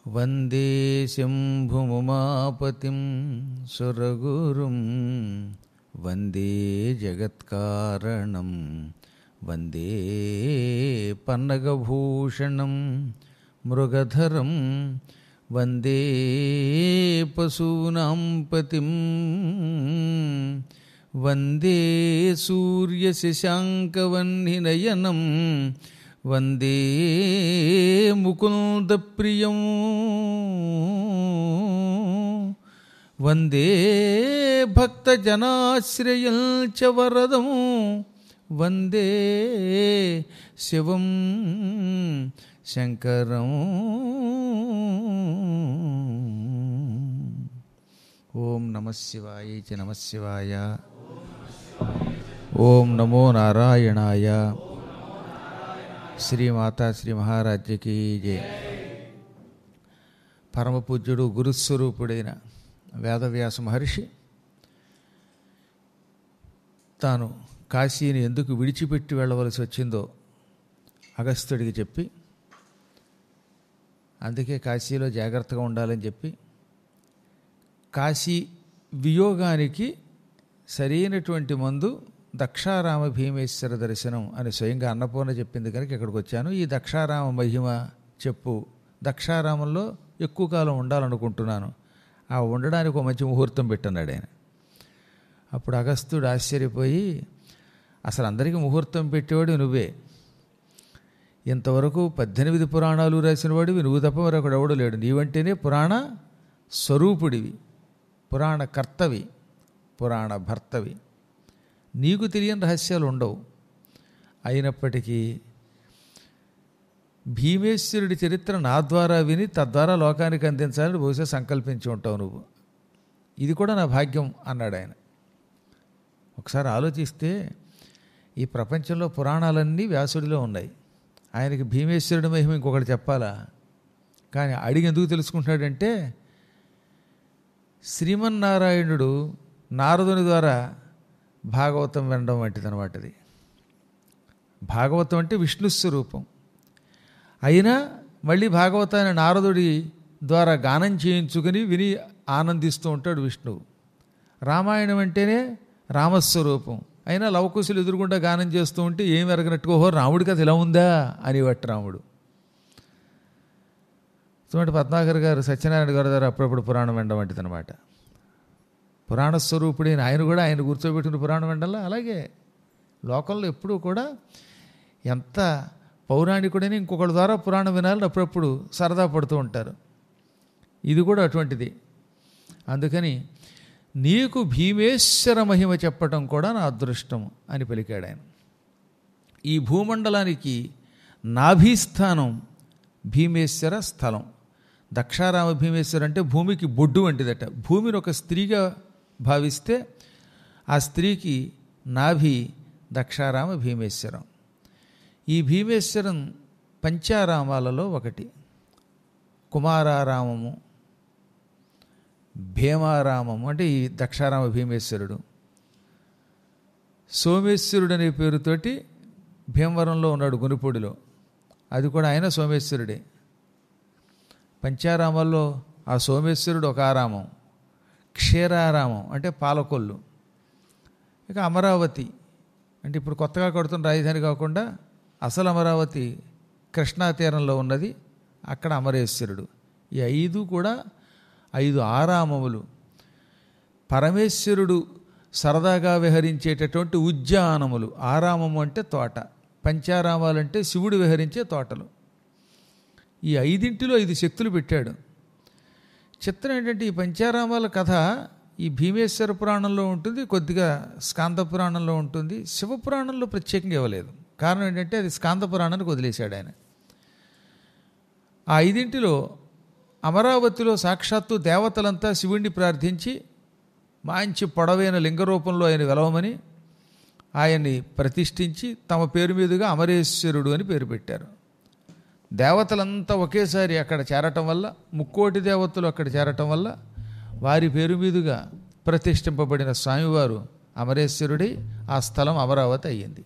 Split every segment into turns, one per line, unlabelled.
వందే శంభుముమాపతిం సురగురుం వందే జగత్కారణం వందే పన్నగభూషణం మృగధరం వందే పశూనాం పతిం వందే సూర్యశశాంకవన్నినయనం వందే ముకుందప్రియం వందే భక్తజనాశ్రయం చ వరదం వందే శివం శంకరం ఓం నమ శివాయ చ నమ శివాయ ఓం నమో నారాయణాయ శ్రీమాతా శ్రీ మహారాజ్యకి జయ పరమపూజ్యుడు గురుస్వరూపుడైన వేదవ్యాస మహర్షి తాను కాశీని ఎందుకు విడిచిపెట్టి వెళ్ళవలసి వచ్చిందో అగస్త్యుడికి చెప్పి అందుకే కాశీలో జాగ్రత్తగా ఉండాలని చెప్పి కాశీ వియోగానికి సరైనటువంటి మందు దక్షారామ భీమేశ్వర దర్శనం అని స్వయంగా అన్నపూర్ణ చెప్పింది కనుక ఇక్కడికి వచ్చాను ఈ దక్షారామ మహిమ చెప్పు దక్షారామంలో ఎక్కువ కాలం ఉండాలనుకుంటున్నాను ఆ ఉండడానికి ఒక మంచి ముహూర్తం పెట్టన్నాడు ఆయన అప్పుడు అగస్త్యుడు ఆశ్చర్యపోయి అసలు అందరికీ ముహూర్తం పెట్టేవాడు నువ్వే ఇంతవరకు పద్దెనిమిది పురాణాలు రాసిన వాడివి నువ్వు తప్ప మరొకడు ఎవడు లేడు నీవంటేనే పురాణ స్వరూపుడివి పురాణ కర్తవి పురాణ భర్తవి నీకు తెలియని రహస్యాలు ఉండవు అయినప్పటికీ భీమేశ్వరుడి చరిత్ర నా ద్వారా విని తద్వారా లోకానికి అందించాలని బహుశా సంకల్పించి ఉంటావు నువ్వు ఇది కూడా నా భాగ్యం అన్నాడు ఆయన ఒకసారి ఆలోచిస్తే ఈ ప్రపంచంలో పురాణాలన్నీ వ్యాసుడిలో ఉన్నాయి ఆయనకి భీమేశ్వరుడి మహిమ ఇంకొకటి చెప్పాలా కానీ అడిగి ఎందుకు తెలుసుకుంటున్నాడంటే శ్రీమన్నారాయణుడు నారదుని ద్వారా భాగవతం వినడం వంటిదనమాట అది భాగవతం అంటే విష్ణు స్వరూపం అయినా మళ్ళీ భాగవతాన్ని నారదుడి ద్వారా గానం చేయించుకుని విని ఆనందిస్తూ ఉంటాడు విష్ణువు రామాయణం అంటేనే రామస్వరూపం అయినా లవకుశులు ఎదురుగుండా గానం చేస్తూ ఉంటే ఏం ఎరగనట్టుగా ఓహో రాముడి కథ ఇలా ఉందా అని వట్టి రాముడు చూడండి పద్మాకర్ గారు సత్యనారాయణ గారి ద్వారా అప్పుడప్పుడు పురాణం వినడం వంటిది అనమాట పురాణ స్వరూపుడైన ఆయన కూడా ఆయన కూర్చోబెట్టిన పురాణం వినడంలో అలాగే లోకంలో ఎప్పుడూ కూడా ఎంత పౌరాణికుడని ఇంకొకరి ద్వారా పురాణం వినాలని అప్పుడప్పుడు సరదా పడుతూ ఉంటారు ఇది కూడా అటువంటిది అందుకని నీకు భీమేశ్వర మహిమ చెప్పటం కూడా నా అదృష్టం అని పలికాడు ఆయన ఈ భూమండలానికి నాభీస్థానం భీమేశ్వర స్థలం దక్షారామ భీమేశ్వర అంటే భూమికి బొడ్డు వంటిదట భూమిని ఒక స్త్రీగా భావిస్తే ఆ స్త్రీకి నాభి దక్షారామ భీమేశ్వరం ఈ భీమేశ్వరం పంచారామాలలో ఒకటి కుమారారామము భీమారామము అంటే ఈ దక్షారామ భీమేశ్వరుడు సోమేశ్వరుడు అనే పేరుతోటి భీమవరంలో ఉన్నాడు గునిపూడిలో అది కూడా ఆయన సోమేశ్వరుడే పంచారామాల్లో ఆ సోమేశ్వరుడు ఒక ఆరామం క్షీరారామం అంటే పాలకొల్లు ఇక అమరావతి అంటే ఇప్పుడు కొత్తగా కడుతున్న రాజధాని కాకుండా అసలు అమరావతి కృష్ణా తీరంలో ఉన్నది అక్కడ అమరేశ్వరుడు ఈ ఐదు కూడా ఐదు ఆరామములు పరమేశ్వరుడు సరదాగా విహరించేటటువంటి ఉద్యానములు ఆరామము అంటే తోట పంచారామాలంటే శివుడు విహరించే తోటలు ఈ ఐదింటిలో ఐదు శక్తులు పెట్టాడు చిత్రం ఏంటంటే ఈ పంచారామాల కథ ఈ భీమేశ్వర పురాణంలో ఉంటుంది కొద్దిగా స్కాంద పురాణంలో ఉంటుంది శివపురాణంలో ప్రత్యేకంగా ఇవ్వలేదు కారణం ఏంటంటే అది స్కాంద పురాణానికి వదిలేశాడు ఆయన ఆ ఐదింటిలో అమరావతిలో సాక్షాత్తు దేవతలంతా శివుణ్ణి ప్రార్థించి మంచి పొడవైన లింగ రూపంలో ఆయన వెలవమని ఆయన్ని ప్రతిష్ఠించి తమ పేరు మీదుగా అమరేశ్వరుడు అని పేరు పెట్టారు దేవతలంతా ఒకేసారి అక్కడ చేరటం వల్ల ముక్కోటి దేవతలు అక్కడ చేరటం వల్ల వారి పేరు మీదుగా ప్రతిష్ఠింపబడిన స్వామివారు అమరేశ్వరుడై ఆ స్థలం అమరావతి అయ్యింది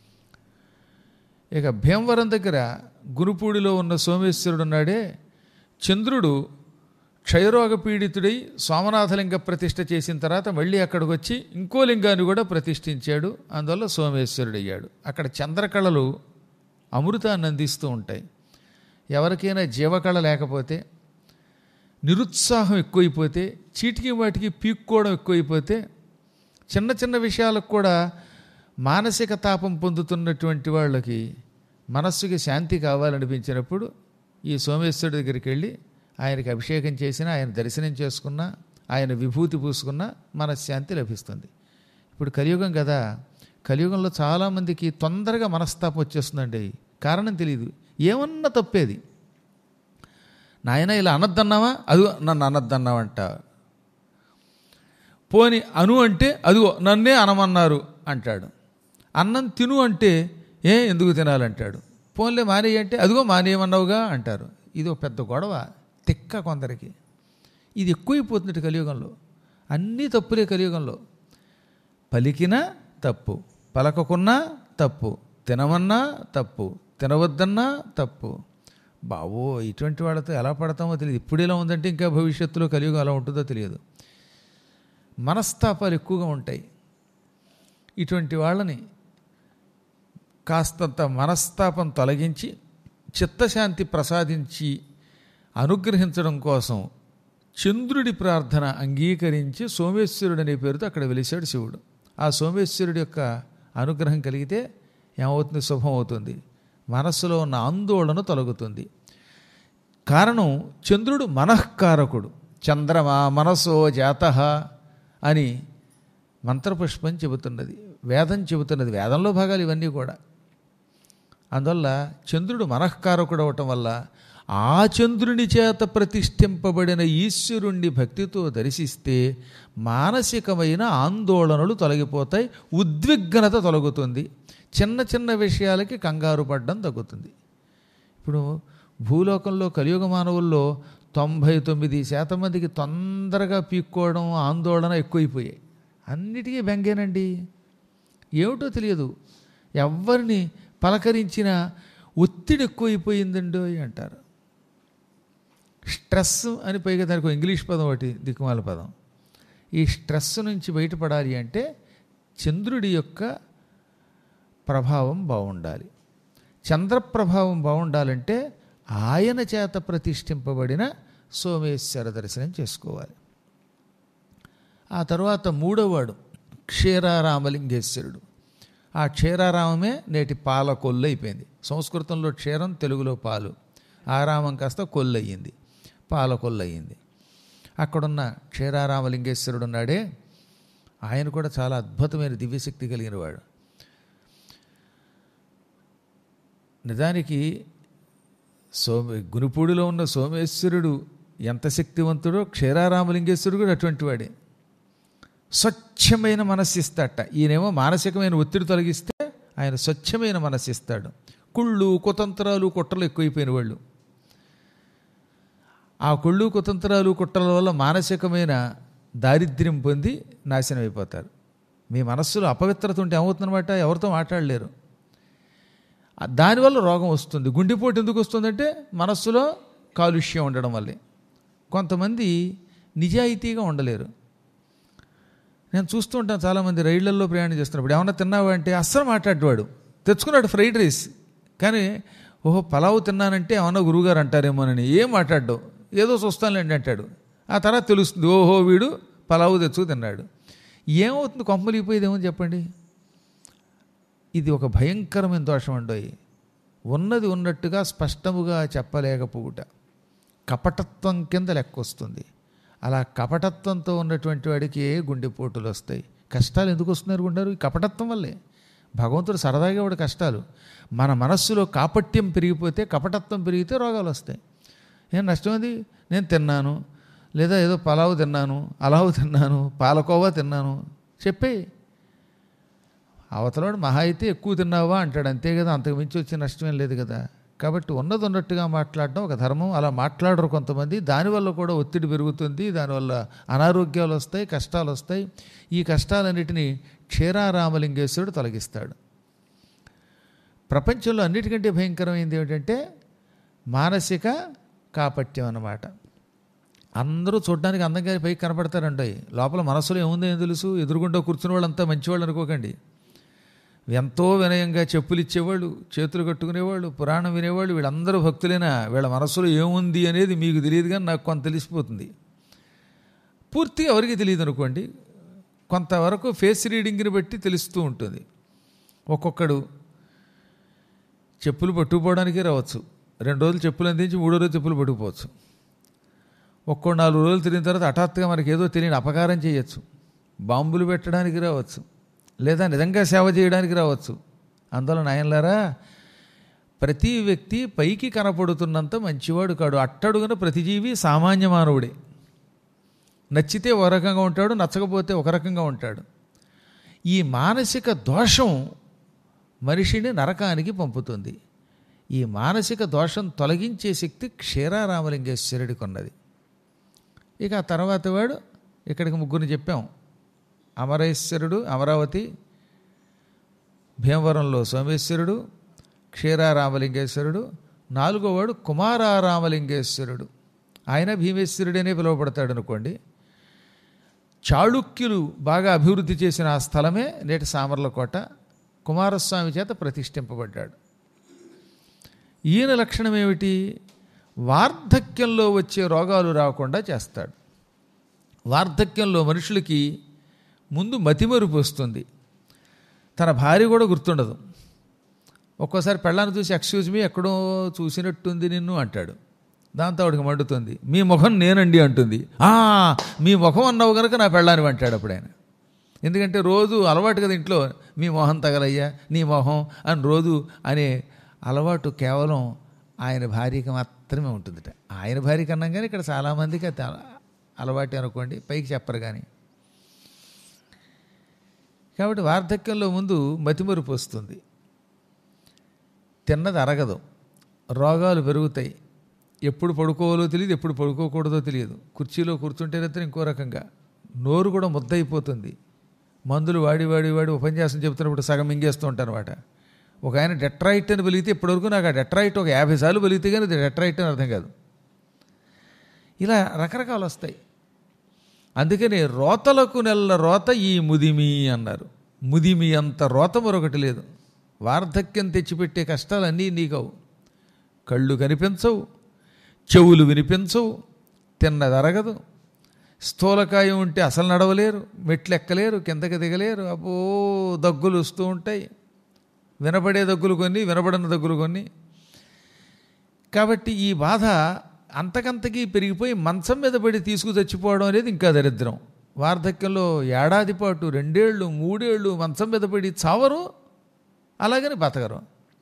ఇక భీమవరం దగ్గర గురుపూడిలో ఉన్న సోమేశ్వరుడు ఉన్నాడే చంద్రుడు క్షయరోగ పీడితుడై సోమనాథలింగ ప్రతిష్ఠ చేసిన తర్వాత మళ్ళీ అక్కడికి వచ్చి ఇంకో లింగాన్ని కూడా ప్రతిష్ఠించాడు అందువల్ల సోమేశ్వరుడయ్యాడు అక్కడ చంద్రకళలు అమృతాన్ని అందిస్తూ ఉంటాయి ఎవరికైనా జీవకళ లేకపోతే నిరుత్సాహం ఎక్కువైపోతే చీటికి వాటికి పీక్కోవడం ఎక్కువైపోతే చిన్న చిన్న విషయాలకు కూడా మానసిక తాపం పొందుతున్నటువంటి వాళ్ళకి మనస్సుకి శాంతి కావాలనిపించినప్పుడు ఈ సోమేశ్వరుడి దగ్గరికి వెళ్ళి ఆయనకి అభిషేకం చేసినా ఆయన దర్శనం చేసుకున్నా ఆయన విభూతి పూసుకున్నా మనశ్శాంతి లభిస్తుంది ఇప్పుడు కలియుగం కదా కలియుగంలో చాలామందికి తొందరగా మనస్తాపం వచ్చేస్తుందండి కారణం తెలియదు ఏమన్నా తప్పేది నాయన ఇలా అనద్దన్నావా అదిగో నన్ను అనద్దన్నావంట పోని అను అంటే అదిగో నన్నే అనమన్నారు అంటాడు అన్నం తిను అంటే ఏ ఎందుకు తినాలంటాడు పోన్లే మానేయి అంటే అదిగో మానేయమన్నావుగా అంటారు ఇది ఒక పెద్ద గొడవ తిక్క కొందరికి ఇది ఎక్కువైపోతుంది కలియుగంలో అన్నీ తప్పులే కలియుగంలో పలికినా తప్పు పలకకున్నా తప్పు తినమన్నా తప్పు తినవద్దన్నా తప్పు బావో ఇటువంటి వాళ్ళతో ఎలా పడతామో తెలియదు ఇప్పుడు ఎలా ఉందంటే ఇంకా భవిష్యత్తులో కలియుగం అలా ఉంటుందో తెలియదు మనస్తాపాలు ఎక్కువగా ఉంటాయి ఇటువంటి వాళ్ళని కాస్తంత మనస్తాపం తొలగించి చిత్తశాంతి ప్రసాదించి అనుగ్రహించడం కోసం చంద్రుడి ప్రార్థన అంగీకరించి సోమేశ్వరుడు అనే పేరుతో అక్కడ వెలిశాడు శివుడు ఆ సోమేశ్వరుడి యొక్క అనుగ్రహం కలిగితే ఏమవుతుంది శుభం అవుతుంది మనస్సులో ఉన్న ఆందోళన తొలగుతుంది కారణం చంద్రుడు మనఃకారకుడు చంద్రమా మనసో జాత అని మంత్రపుష్పం చెబుతున్నది వేదం చెబుతున్నది వేదంలో భాగాలు ఇవన్నీ కూడా అందువల్ల చంద్రుడు మనఃకారకుడు అవటం వల్ల ఆ చంద్రుని చేత ప్రతిష్ఠింపబడిన ఈశ్వరుణ్ణి భక్తితో దర్శిస్తే మానసికమైన ఆందోళనలు తొలగిపోతాయి ఉద్విగ్నత తొలగుతుంది చిన్న చిన్న విషయాలకి కంగారు పడడం తగ్గుతుంది ఇప్పుడు భూలోకంలో కలియుగ మానవుల్లో తొంభై తొమ్మిది శాతం మందికి తొందరగా పీక్కోవడం ఆందోళన ఎక్కువైపోయాయి అన్నిటికీ బెంగేనండి ఏమిటో తెలియదు ఎవరిని పలకరించినా ఒత్తిడి ఎక్కువైపోయిందండో అంటారు స్ట్రెస్ అని పైగా దానికి ఒక ఇంగ్లీష్ పదం ఒకటి దిక్కుమాల పదం ఈ స్ట్రెస్ నుంచి బయటపడాలి అంటే చంద్రుడి యొక్క ప్రభావం బాగుండాలి చంద్ర ప్రభావం బాగుండాలంటే ఆయన చేత ప్రతిష్ఠింపబడిన సోమేశ్వర దర్శనం చేసుకోవాలి ఆ తర్వాత మూడోవాడు క్షీరారామలింగేశ్వరుడు ఆ క్షీరారామమే నేటి పాల కొల్లు అయిపోయింది సంస్కృతంలో క్షీరం తెలుగులో పాలు ఆరామం కాస్త కొల్లు అయ్యింది పాల కొల్లు అయ్యింది అక్కడున్న క్షీరారామలింగేశ్వరుడు ఉన్నాడే ఆయన కూడా చాలా అద్భుతమైన దివ్యశక్తి కలిగిన వాడు నిజానికి సోమ గునుపూడిలో ఉన్న సోమేశ్వరుడు ఎంత శక్తివంతుడో క్షీరారామలింగేశ్వరుడు కూడా అటువంటి వాడే స్వచ్ఛమైన మనస్సు ఇస్తాట ఈయనేమో మానసికమైన ఒత్తిడి తొలగిస్తే ఆయన స్వచ్ఛమైన మనస్సు ఇస్తాడు కుళ్ళు కుతంత్రాలు కుట్రలు ఎక్కువైపోయిన వాళ్ళు ఆ కుళ్ళు కుతంత్రాలు కుట్రల వల్ల మానసికమైన దారిద్ర్యం పొంది నాశనం అయిపోతారు మీ మనస్సులో అపవిత్రత ఉంటే ఏమవుతుందన్నమాట ఎవరితో మాట్లాడలేరు దానివల్ల రోగం వస్తుంది గుండెపోటు ఎందుకు వస్తుందంటే మనస్సులో కాలుష్యం ఉండడం వల్లే కొంతమంది నిజాయితీగా ఉండలేరు నేను చూస్తూ ఉంటాను చాలామంది రైళ్లలో ప్రయాణం చేస్తున్నప్పుడు ఏమన్నా తిన్నావా అంటే అస్సలు మాట్లాడేవాడు తెచ్చుకున్నాడు ఫ్రైడ్ రైస్ కానీ ఓహో పలావు తిన్నానంటే ఏమన్నా గురువుగారు అంటారేమోనని ఏం మాట్లాడ్డావు ఏదో చూస్తానులేండి అంటాడు ఆ తర్వాత తెలుస్తుంది ఓహో వీడు పలావు తెచ్చుకు తిన్నాడు ఏమవుతుంది కొంపలిగిపోయేది ఏమో చెప్పండి ఇది ఒక భయంకరమైన దోషం అండోయి ఉన్నది ఉన్నట్టుగా స్పష్టముగా చెప్పలేకపోవుట కపటత్వం కింద లెక్క వస్తుంది అలా కపటత్వంతో ఉన్నటువంటి వాడికి గుండెపోటులు వస్తాయి కష్టాలు ఎందుకు వస్తున్నారు గుండారు ఈ కపటత్వం వల్లే భగవంతుడు సరదాగా వాడు కష్టాలు మన మనస్సులో కాపట్యం పెరిగిపోతే కపటత్వం పెరిగితే రోగాలు వస్తాయి ఏం నష్టం అది నేను తిన్నాను లేదా ఏదో పలావు తిన్నాను అలావు తిన్నాను పాలకోవా తిన్నాను చెప్పే అవతలవాడు మహా అయితే ఎక్కువ తిన్నావా అంటాడు అంతే కదా అంతకు మించి వచ్చే నష్టమేం లేదు కదా కాబట్టి ఉన్నది ఉన్నట్టుగా మాట్లాడడం ఒక ధర్మం అలా మాట్లాడరు కొంతమంది దానివల్ల కూడా ఒత్తిడి పెరుగుతుంది దానివల్ల అనారోగ్యాలు వస్తాయి కష్టాలు వస్తాయి ఈ కష్టాలన్నిటినీ క్షీరారామలింగేశ్వరుడు తొలగిస్తాడు ప్రపంచంలో అన్నిటికంటే భయంకరమైంది ఏమిటంటే మానసిక కాపట్యం అన్నమాట అందరూ చూడడానికి అందంగా పైకి కనపడతారండి లోపల మనసులో ఏముందో ఏం తెలుసు ఎదురుగుండా కూర్చున్న వాళ్ళంతా మంచివాళ్ళు అనుకోకండి ఎంతో వినయంగా చెప్పులు ఇచ్చేవాళ్ళు చేతులు కట్టుకునేవాళ్ళు పురాణం వినేవాళ్ళు వీళ్ళందరూ భక్తులైనా వీళ్ళ మనసులో ఏముంది అనేది మీకు తెలియదు కానీ నాకు కొంత తెలిసిపోతుంది పూర్తిగా ఎవరికి తెలియదు అనుకోండి కొంతవరకు ఫేస్ రీడింగ్ని బట్టి తెలుస్తూ ఉంటుంది ఒక్కొక్కడు చెప్పులు పట్టుకుపోవడానికి రావచ్చు రెండు రోజులు చెప్పులు అందించి మూడో రోజు చెప్పులు పట్టుకుపోవచ్చు ఒక్కో నాలుగు రోజులు తిరిగిన తర్వాత హఠాత్తుగా మనకి ఏదో తెలియని అపకారం చేయొచ్చు బాంబులు పెట్టడానికి రావచ్చు లేదా నిజంగా సేవ చేయడానికి రావచ్చు అందులో నాయనలారా ప్రతి వ్యక్తి పైకి కనపడుతున్నంత మంచివాడు కాడు అట్టడుగున ప్రతి జీవి సామాన్య మానవుడే నచ్చితే ఒక రకంగా ఉంటాడు నచ్చకపోతే ఒక రకంగా ఉంటాడు ఈ మానసిక దోషం మనిషిని నరకానికి పంపుతుంది ఈ మానసిక దోషం తొలగించే శక్తి క్షీరారామలింగేశ్వరుడికి ఉన్నది ఇక ఆ తర్వాత వాడు ఇక్కడికి ముగ్గురిని చెప్పాం అమరేశ్వరుడు అమరావతి భీమవరంలో సోమేశ్వరుడు క్షీరారామలింగేశ్వరుడు నాలుగోవాడు కుమారారామలింగేశ్వరుడు ఆయన భీమేశ్వరుడనే పిలువబడతాడు అనుకోండి చాళుక్యులు బాగా అభివృద్ధి చేసిన ఆ స్థలమే నేటి సామర్లకోట కుమారస్వామి చేత ప్రతిష్ఠింపబడ్డాడు ఈయన లక్షణం ఏమిటి వార్ధక్యంలో వచ్చే రోగాలు రాకుండా చేస్తాడు వార్ధక్యంలో మనుషులకి ముందు మతిమరుపు వస్తుంది తన భార్య కూడా గుర్తుండదు ఒక్కోసారి పెళ్ళాన్ని చూసి ఎక్స్క్యూజ్ మీ ఎక్కడో చూసినట్టుంది నిన్ను అంటాడు దాంతో ఆవిడకి మండుతుంది మీ ముఖం నేనండి అంటుంది "ఆ, మీ ముఖం అన్నావు కనుక నా పెళ్ళాన్ని అంటాడు అప్పుడు ఆయన ఎందుకంటే రోజు అలవాటు కదా ఇంట్లో మీ మొహం తగలయ్యా నీ మొహం అని రోజు అనే అలవాటు కేవలం ఆయన భార్యకి మాత్రమే ఉంటుందిట ఆయన భార్య కన్నా కానీ ఇక్కడ చాలామందికి అది అలవాటు అనుకోండి పైకి చెప్పరు కానీ కాబట్టి వార్ధక్యంలో ముందు మతిమరుపు వస్తుంది తిన్నది అరగదు రోగాలు పెరుగుతాయి ఎప్పుడు పడుకోవాలో తెలియదు ఎప్పుడు పడుకోకూడదో తెలియదు కుర్చీలో కూర్చుంటేనైతే ఇంకో రకంగా నోరు కూడా ముద్దయిపోతుంది మందులు వాడి వాడి వాడి ఉపన్యాసం చెబుతున్నప్పుడు సగం మింగేస్తూ ఉంటాను అనమాట ఒక ఆయన డెట్రాయిట్ అని బలిగితే ఇప్పటివరకు నాకు ఆ డెట్రాయిట్ ఒక యాభై సార్లు బలిగితే కానీ అది డెట్రాయిట్ అని అర్థం కాదు ఇలా రకరకాలు వస్తాయి అందుకని రోతలకు నెల్ల రోత ఈ ముదిమి అన్నారు ముదిమి అంత రోత మరొకటి లేదు వార్ధక్యం తెచ్చిపెట్టే కష్టాలన్నీ నీకవు కళ్ళు కనిపించవు చెవులు వినిపించవు తిన్నది అరగదు స్థూలకాయం ఉంటే అసలు నడవలేరు మెట్లు ఎక్కలేరు కిందకి దిగలేరు అబ్బో దగ్గులు వస్తూ ఉంటాయి వినపడే దగ్గులు కొన్ని వినపడని దగ్గులు కొన్ని కాబట్టి ఈ బాధ అంతకంతకీ పెరిగిపోయి మంచం మీద పడి తీసుకు చచ్చిపోవడం అనేది ఇంకా దరిద్రం వార్ధక్యంలో ఏడాది పాటు రెండేళ్ళు మూడేళ్ళు మంచం మీద పడి చావరు అలాగని బతకరు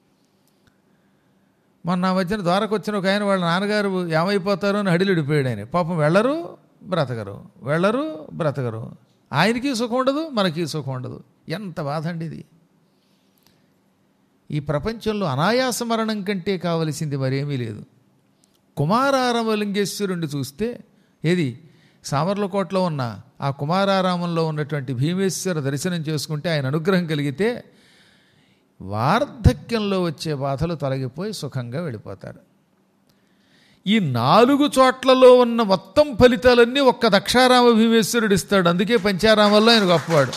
మొన్న ఆ మధ్యన ద్వారకు వచ్చిన ఒక ఆయన వాళ్ళ నాన్నగారు ఏమైపోతారో అని హడిలిడిపోయాడు ఆయన పాపం వెళ్ళరు బ్రతకరు వెళ్ళరు బ్రతకరు ఆయనకి సుఖం ఉండదు మనకి సుఖం ఉండదు ఎంత బాధ అండి ఇది ఈ ప్రపంచంలో అనాయాస మరణం కంటే కావలసింది మరేమీ లేదు కుమారారామలింగేశ్వరుణ్ణి చూస్తే ఏది సామర్లకోటలో ఉన్న ఆ కుమారారామంలో ఉన్నటువంటి భీమేశ్వర దర్శనం చేసుకుంటే ఆయన అనుగ్రహం కలిగితే వార్ధక్యంలో వచ్చే బాధలు తొలగిపోయి సుఖంగా వెళ్ళిపోతారు ఈ నాలుగు చోట్లలో ఉన్న మొత్తం ఫలితాలన్నీ ఒక్క దక్షారామ భీమేశ్వరుడు ఇస్తాడు అందుకే పంచారామంలో ఆయన గొప్పవాడు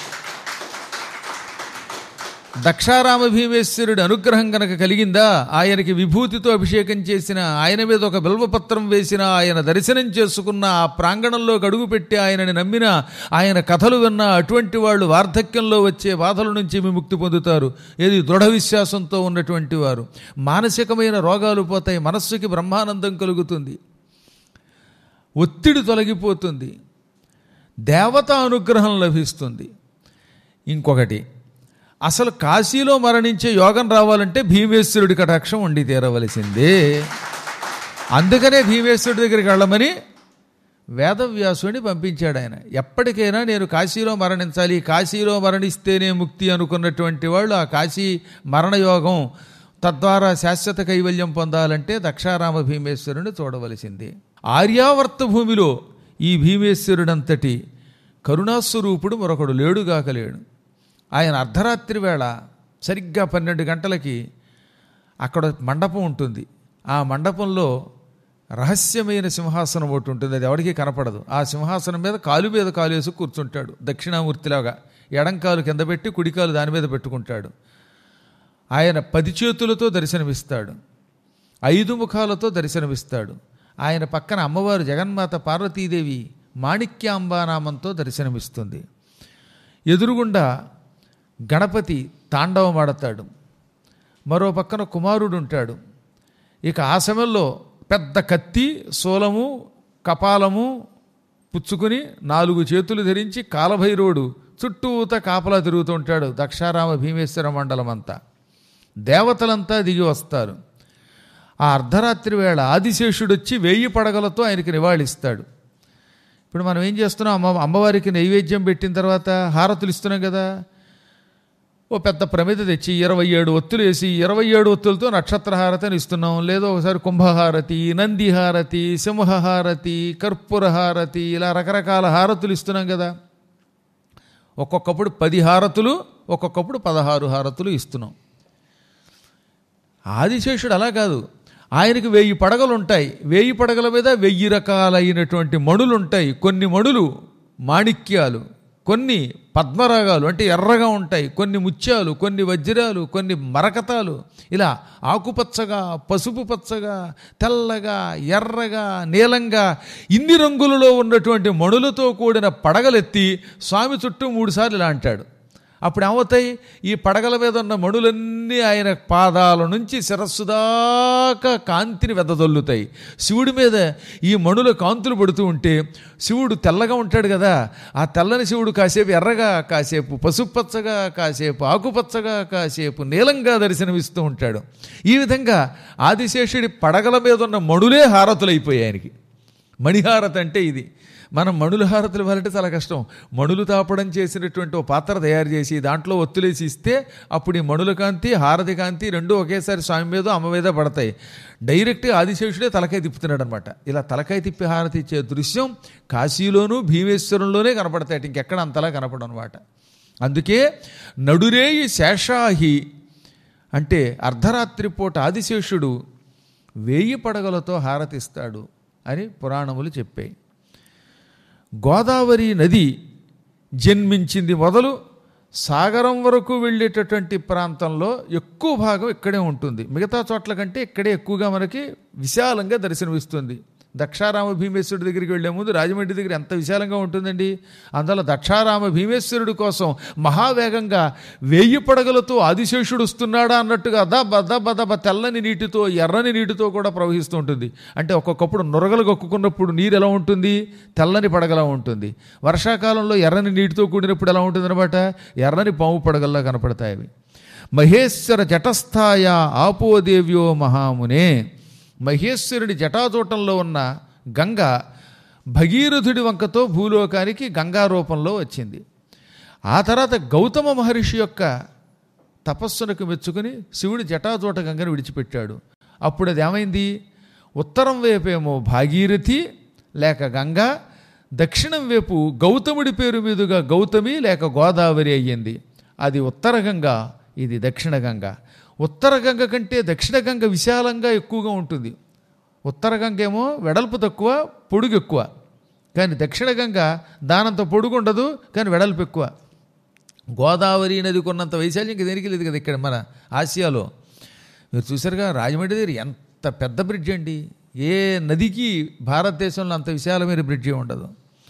దక్షారామ భీమేశ్వరుడి అనుగ్రహం కనుక కలిగిందా ఆయనకి విభూతితో అభిషేకం చేసిన ఆయన మీద ఒక బిల్వపత్రం వేసిన ఆయన దర్శనం చేసుకున్న ఆ ప్రాంగణంలో అడుగుపెట్టి ఆయనని నమ్మిన ఆయన కథలు విన్న అటువంటి వాళ్ళు వార్ధక్యంలో వచ్చే బాధల నుంచి విముక్తి పొందుతారు ఏది దృఢ విశ్వాసంతో ఉన్నటువంటి వారు మానసికమైన రోగాలు పోతాయి మనస్సుకి బ్రహ్మానందం కలుగుతుంది ఒత్తిడి తొలగిపోతుంది దేవత అనుగ్రహం లభిస్తుంది ఇంకొకటి అసలు కాశీలో మరణించే యోగం రావాలంటే భీమేశ్వరుడి కటాక్షం ఉండి తీరవలసిందే అందుకనే భీమేశ్వరుడి దగ్గరికి వెళ్ళమని వేదవ్యాసుని పంపించాడు ఆయన ఎప్పటికైనా నేను కాశీలో మరణించాలి కాశీలో మరణిస్తేనే ముక్తి అనుకున్నటువంటి వాళ్ళు ఆ కాశీ మరణయోగం తద్వారా శాశ్వత కైవల్యం పొందాలంటే దక్షారామ భీమేశ్వరుని చూడవలసింది ఆర్యావర్త భూమిలో ఈ భీమేశ్వరుడంతటి కరుణాస్వరూపుడు మరొకడు లేడుగాక లేడు ఆయన అర్ధరాత్రి వేళ సరిగ్గా పన్నెండు గంటలకి అక్కడ మండపం ఉంటుంది ఆ మండపంలో రహస్యమైన సింహాసనం ఒకటి ఉంటుంది అది ఎవరికీ కనపడదు ఆ సింహాసనం మీద కాలు మీద కాలు వేసి కూర్చుంటాడు దక్షిణామూర్తిలాగా ఎడంకాలు కింద పెట్టి కుడికాలు దాని మీద పెట్టుకుంటాడు ఆయన పది చేతులతో దర్శనమిస్తాడు ఐదు ముఖాలతో దర్శనమిస్తాడు ఆయన పక్కన అమ్మవారు జగన్మాత పార్వతీదేవి మాణిక్యాంబానామంతో దర్శనమిస్తుంది ఎదురుగుండా గణపతి తాండవమాడతాడు మరో పక్కన కుమారుడు ఉంటాడు ఇక ఆ సమయంలో పెద్ద కత్తి శూలము కపాలము పుచ్చుకుని నాలుగు చేతులు ధరించి కాలభైరవుడు చుట్టూత కాపలా తిరుగుతూ ఉంటాడు దక్షారామ భీమేశ్వర మండలం అంతా దేవతలంతా దిగి వస్తారు ఆ అర్ధరాత్రి వేళ ఆదిశేషుడు వచ్చి వేయి పడగలతో ఆయనకి నివాళిస్తాడు ఇప్పుడు మనం ఏం చేస్తున్నాం అమ్మ అమ్మవారికి నైవేద్యం పెట్టిన తర్వాత హారతులు ఇస్తున్నాం కదా ఓ పెద్ద ప్రమిద తెచ్చి ఇరవై ఏడు ఒత్తులు వేసి ఇరవై ఏడు ఒత్తులతో నక్షత్ర హారతిని ఇస్తున్నాం లేదో ఒకసారి కుంభహారతి నంది హారతి సింహహారతి కర్పూర హారతి ఇలా రకరకాల హారతులు ఇస్తున్నాం కదా ఒక్కొక్కప్పుడు పది హారతులు ఒక్కొక్కప్పుడు పదహారు హారతులు ఇస్తున్నాం ఆదిశేషుడు అలా కాదు ఆయనకి వెయ్యి పడగలు ఉంటాయి వెయ్యి పడగల మీద వెయ్యి రకాలైనటువంటి మణులు ఉంటాయి కొన్ని మణులు మాణిక్యాలు కొన్ని పద్మరాగాలు అంటే ఎర్రగా ఉంటాయి కొన్ని ముత్యాలు కొన్ని వజ్రాలు కొన్ని మరకతాలు ఇలా ఆకుపచ్చగా పసుపు పచ్చగా తెల్లగా ఎర్రగా నీలంగా ఇన్ని రంగులలో ఉన్నటువంటి మణులతో కూడిన పడగలెత్తి స్వామి చుట్టూ మూడుసార్లు ఇలా అంటాడు అప్పుడు ఏమవుతాయి ఈ పడగల మీద ఉన్న మణులన్నీ ఆయన పాదాల నుంచి శిరస్సు దాకా కాంతిని వెదజల్లుతాయి శివుడి మీద ఈ మణుల కాంతులు పడుతూ ఉంటే శివుడు తెల్లగా ఉంటాడు కదా ఆ తెల్లని శివుడు కాసేపు ఎర్రగా కాసేపు పసుపచ్చగా కాసేపు ఆకుపచ్చగా కాసేపు నీలంగా దర్శనమిస్తూ ఉంటాడు ఈ విధంగా ఆదిశేషుడి పడగల మీద ఉన్న మణులే హారతులైపోయాయి ఆయనకి మణిహారతి అంటే ఇది మనం మణుల హారతులు ఇవ్వాలంటే చాలా కష్టం మణులు తాపడం చేసినటువంటి ఓ పాత్ర తయారు చేసి దాంట్లో ఒత్తులేసి ఇస్తే అప్పుడు ఈ మణుల కాంతి హారతి కాంతి రెండు ఒకేసారి స్వామి మీద అమ్మ మీద పడతాయి డైరెక్ట్గా ఆదిశేషుడే తలకాయ తిప్పుతున్నాడు అనమాట ఇలా తలకాయ తిప్పి హారతి ఇచ్చే దృశ్యం కాశీలోనూ భీమేశ్వరంలోనే కనపడతాయి ఇంకెక్కడ అంతలా కనపడం అనమాట అందుకే నడురేయి శేషాహి అంటే అర్ధరాత్రి పూట ఆదిశేషుడు వేయి పడగలతో హారతిస్తాడు అని పురాణములు చెప్పాయి గోదావరి నది జన్మించింది మొదలు సాగరం వరకు వెళ్ళేటటువంటి ప్రాంతంలో ఎక్కువ భాగం ఇక్కడే ఉంటుంది మిగతా చోట్ల కంటే ఇక్కడే ఎక్కువగా మనకి విశాలంగా దర్శనమిస్తుంది దక్షారామ భీమేశ్వరుడి దగ్గరికి వెళ్లే ముందు రాజమండ్రి దగ్గర ఎంత విశాలంగా ఉంటుందండి అందులో దక్షారామ భీమేశ్వరుడి కోసం మహావేగంగా వేయి పడగలతో ఆదిశేషుడు వస్తున్నాడా అన్నట్టుగా దబ దబ దబ తెల్లని నీటితో ఎర్రని నీటితో కూడా ప్రవహిస్తూ ఉంటుంది అంటే ఒక్కొక్కప్పుడు నొరగలు కక్కుకున్నప్పుడు నీరు ఎలా ఉంటుంది తెల్లని పడగలా ఉంటుంది వర్షాకాలంలో ఎర్రని నీటితో కూడినప్పుడు ఎలా ఉంటుంది అనమాట ఎర్రని పాము పడగల్లా కనపడతాయి అవి మహేశ్వర జటస్థాయ ఆపోదేవ్యో మహామునే మహేశ్వరుడి జటాజూటంలో ఉన్న గంగ భగీరథుడి వంకతో భూలోకానికి గంగా రూపంలో వచ్చింది ఆ తర్వాత గౌతమ మహర్షి యొక్క తపస్సునకు మెచ్చుకుని శివుడి జటాజూట గంగను విడిచిపెట్టాడు అప్పుడు అది ఏమైంది ఉత్తరం వైపేమో భాగీరథి లేక గంగ దక్షిణం వైపు గౌతముడి పేరు మీదుగా గౌతమి లేక గోదావరి అయ్యింది అది ఉత్తర గంగ ఇది దక్షిణ గంగ ఉత్తర గంగ కంటే దక్షిణ గంగ విశాలంగా ఎక్కువగా ఉంటుంది ఉత్తర గంగ ఏమో వెడల్పు తక్కువ పొడుగు ఎక్కువ కానీ దక్షిణ గంగ దానంత పొడుగు ఉండదు కానీ వెడల్పు ఎక్కువ గోదావరి నది కొన్నంత వైశాల్యం ఇంక దేనికి లేదు కదా ఇక్కడ మన ఆసియాలో మీరు చూసారుగా రాజమండ్రి దగ్గర ఎంత పెద్ద బ్రిడ్జ్ అండి ఏ నదికి భారతదేశంలో అంత విశాలమైన బ్రిడ్జి ఉండదు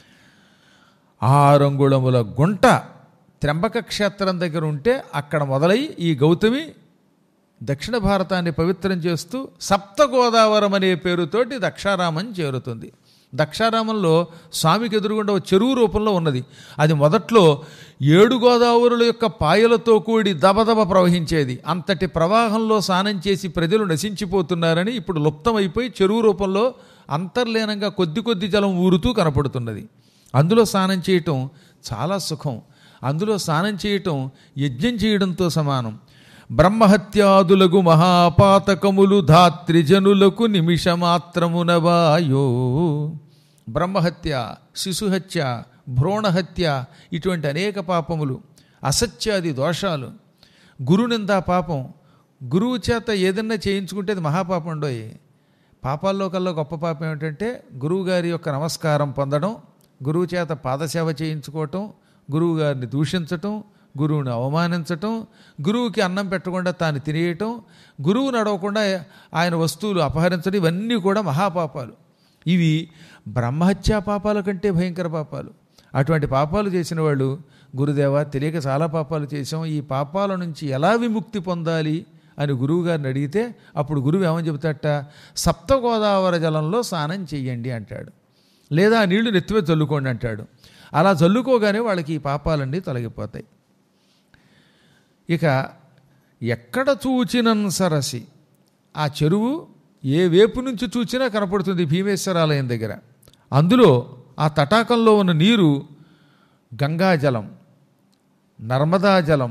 ఆరంగుళముల గుంట త్రంబక క్షేత్రం దగ్గర ఉంటే అక్కడ మొదలై ఈ గౌతమి దక్షిణ భారతాన్ని పవిత్రం చేస్తూ సప్త గోదావరం అనే పేరుతోటి దక్షారామం చేరుతుంది దక్షారామంలో స్వామికి ఎదురుగుండా ఒక చెరువు రూపంలో ఉన్నది అది మొదట్లో ఏడు గోదావరుల యొక్క పాయలతో కూడి దబదబ ప్రవహించేది అంతటి ప్రవాహంలో స్నానం చేసి ప్రజలు నశించిపోతున్నారని ఇప్పుడు లుప్తమైపోయి చెరువు రూపంలో అంతర్లీనంగా కొద్ది కొద్ది జలం ఊరుతూ కనపడుతున్నది అందులో స్నానం చేయటం చాలా సుఖం అందులో స్నానం చేయటం యజ్ఞం చేయడంతో సమానం బ్రహ్మహత్యాదులకు మహాపాతకములు ధాత్రిజనులకు నిమిషమాత్రమునవాయో బ్రహ్మహత్య శిశుహత్య భ్రూణహత్య ఇటువంటి అనేక పాపములు అసత్యాది దోషాలు గురునిందా పాపం గురువు చేత ఏదన్నా చేయించుకుంటే అది మహాపాపం ఉండోయి పాపాల్లో కల్లా గొప్ప పాపం ఏమిటంటే గురువుగారి యొక్క నమస్కారం పొందడం గురువు చేత పాదసేవ చేయించుకోవటం గురువు గారిని దూషించటం గురువుని అవమానించటం గురువుకి అన్నం పెట్టకుండా తాను తినేయటం గురువు నడవకుండా ఆయన వస్తువులు అపహరించడం ఇవన్నీ కూడా మహాపాపాలు ఇవి బ్రహ్మహత్యా పాపాల కంటే భయంకర పాపాలు అటువంటి పాపాలు చేసిన వాళ్ళు గురుదేవ తెలియక చాలా పాపాలు చేసాం ఈ పాపాల నుంచి ఎలా విముక్తి పొందాలి అని గురువు గారిని అడిగితే అప్పుడు గురువు ఏమని చెబుతాట సప్త గోదావరి జలంలో స్నానం చెయ్యండి అంటాడు లేదా ఆ నీళ్లు నెత్తివే చల్లుకోండి అంటాడు అలా చల్లుకోగానే వాళ్ళకి ఈ పాపాలన్నీ తొలగిపోతాయి ఇక ఎక్కడ చూచినన్ సరసి ఆ చెరువు ఏ వైపు నుంచి చూచినా కనపడుతుంది భీమేశ్వరాలయం దగ్గర అందులో ఆ తటాకంలో ఉన్న నీరు గంగాజలం నర్మదా జలం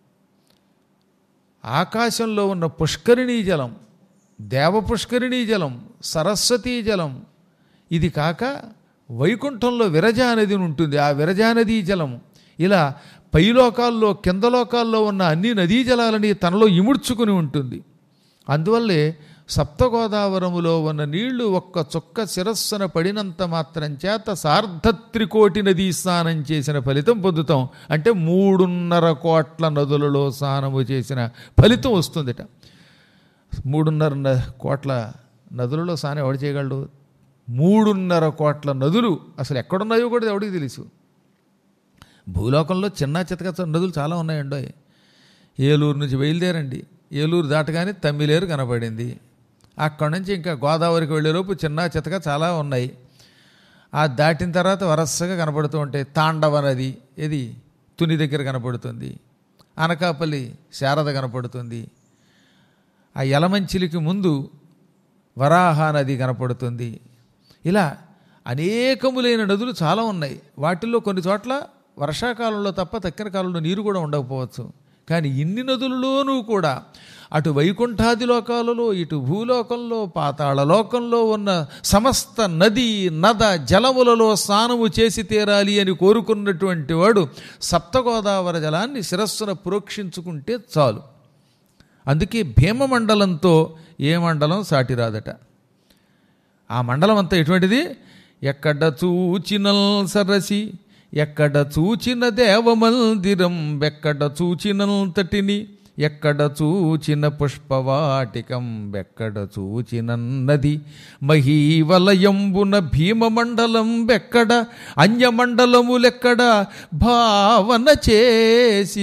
ఆకాశంలో ఉన్న పుష్కరిణీ జలం దేవ పుష్కరిణీ జలం సరస్వతీ జలం ఇది కాక వైకుంఠంలో విరజా నది ఉంటుంది ఆ విరజా నదీ జలం ఇలా పైలోకాల్లో కింద లోకాల్లో ఉన్న అన్ని నదీ జలాలని తనలో ఇముడ్చుకుని ఉంటుంది అందువల్లే సప్తగోదావరములో ఉన్న నీళ్లు ఒక్క చుక్క శిరస్సున పడినంత మాత్రం చేత సార్ధత్రికోటి నదీ స్నానం చేసిన ఫలితం పొందుతాం అంటే మూడున్నర కోట్ల నదులలో స్నానము చేసిన ఫలితం వస్తుందిట మూడున్నర న- కోట్ల నదులలో స్నానం ఎవడు చేయగలడు మూడున్నర కోట్ల నదులు అసలు ఎక్కడున్నాయో కూడా ఎవడికి తెలుసు భూలోకంలో చిన్న చితక నదులు చాలా ఉన్నాయండి ఏలూరు నుంచి బయలుదేరండి ఏలూరు దాటగానే తమ్మిలేరు కనపడింది అక్కడి నుంచి ఇంకా గోదావరికి వెళ్ళేలోపు చిన్న చితక చాలా ఉన్నాయి ఆ దాటిన తర్వాత వరసగా కనపడుతూ ఉంటాయి తాండవ నది ఇది తుని దగ్గర కనపడుతుంది అనకాపల్లి శారద కనపడుతుంది ఆ యలమంచిలికి ముందు వరాహ నది కనపడుతుంది ఇలా అనేకములైన నదులు చాలా ఉన్నాయి వాటిల్లో కొన్ని చోట్ల వర్షాకాలంలో తప్ప తక్కిన కాలంలో నీరు కూడా ఉండకపోవచ్చు కానీ ఇన్ని నదులలోనూ కూడా అటు వైకుంఠాది లోకాలలో ఇటు భూలోకంలో పాతాళ లోకంలో ఉన్న సమస్త నది నద జలములలో స్నానము చేసి తీరాలి అని కోరుకున్నటువంటి వాడు సప్తగోదావరి జలాన్ని శిరస్సున ప్రోక్షించుకుంటే చాలు అందుకే భీమమండలంతో ఏ మండలం సాటిరాదట ఆ మండలం అంతా ఎటువంటిది ఎక్కడ చూచినల్ సరసి ఎక్కడ చూచిన దేవమందిరం ఎక్కడ చూచినంతటిని ఎక్కడ చూచిన పుష్పవాటికం ఎక్కడ చూచిన నది మహీవలయంబున భీమమండలం ఎక్కడ అన్యమండలములెక్కడ భావన చేసి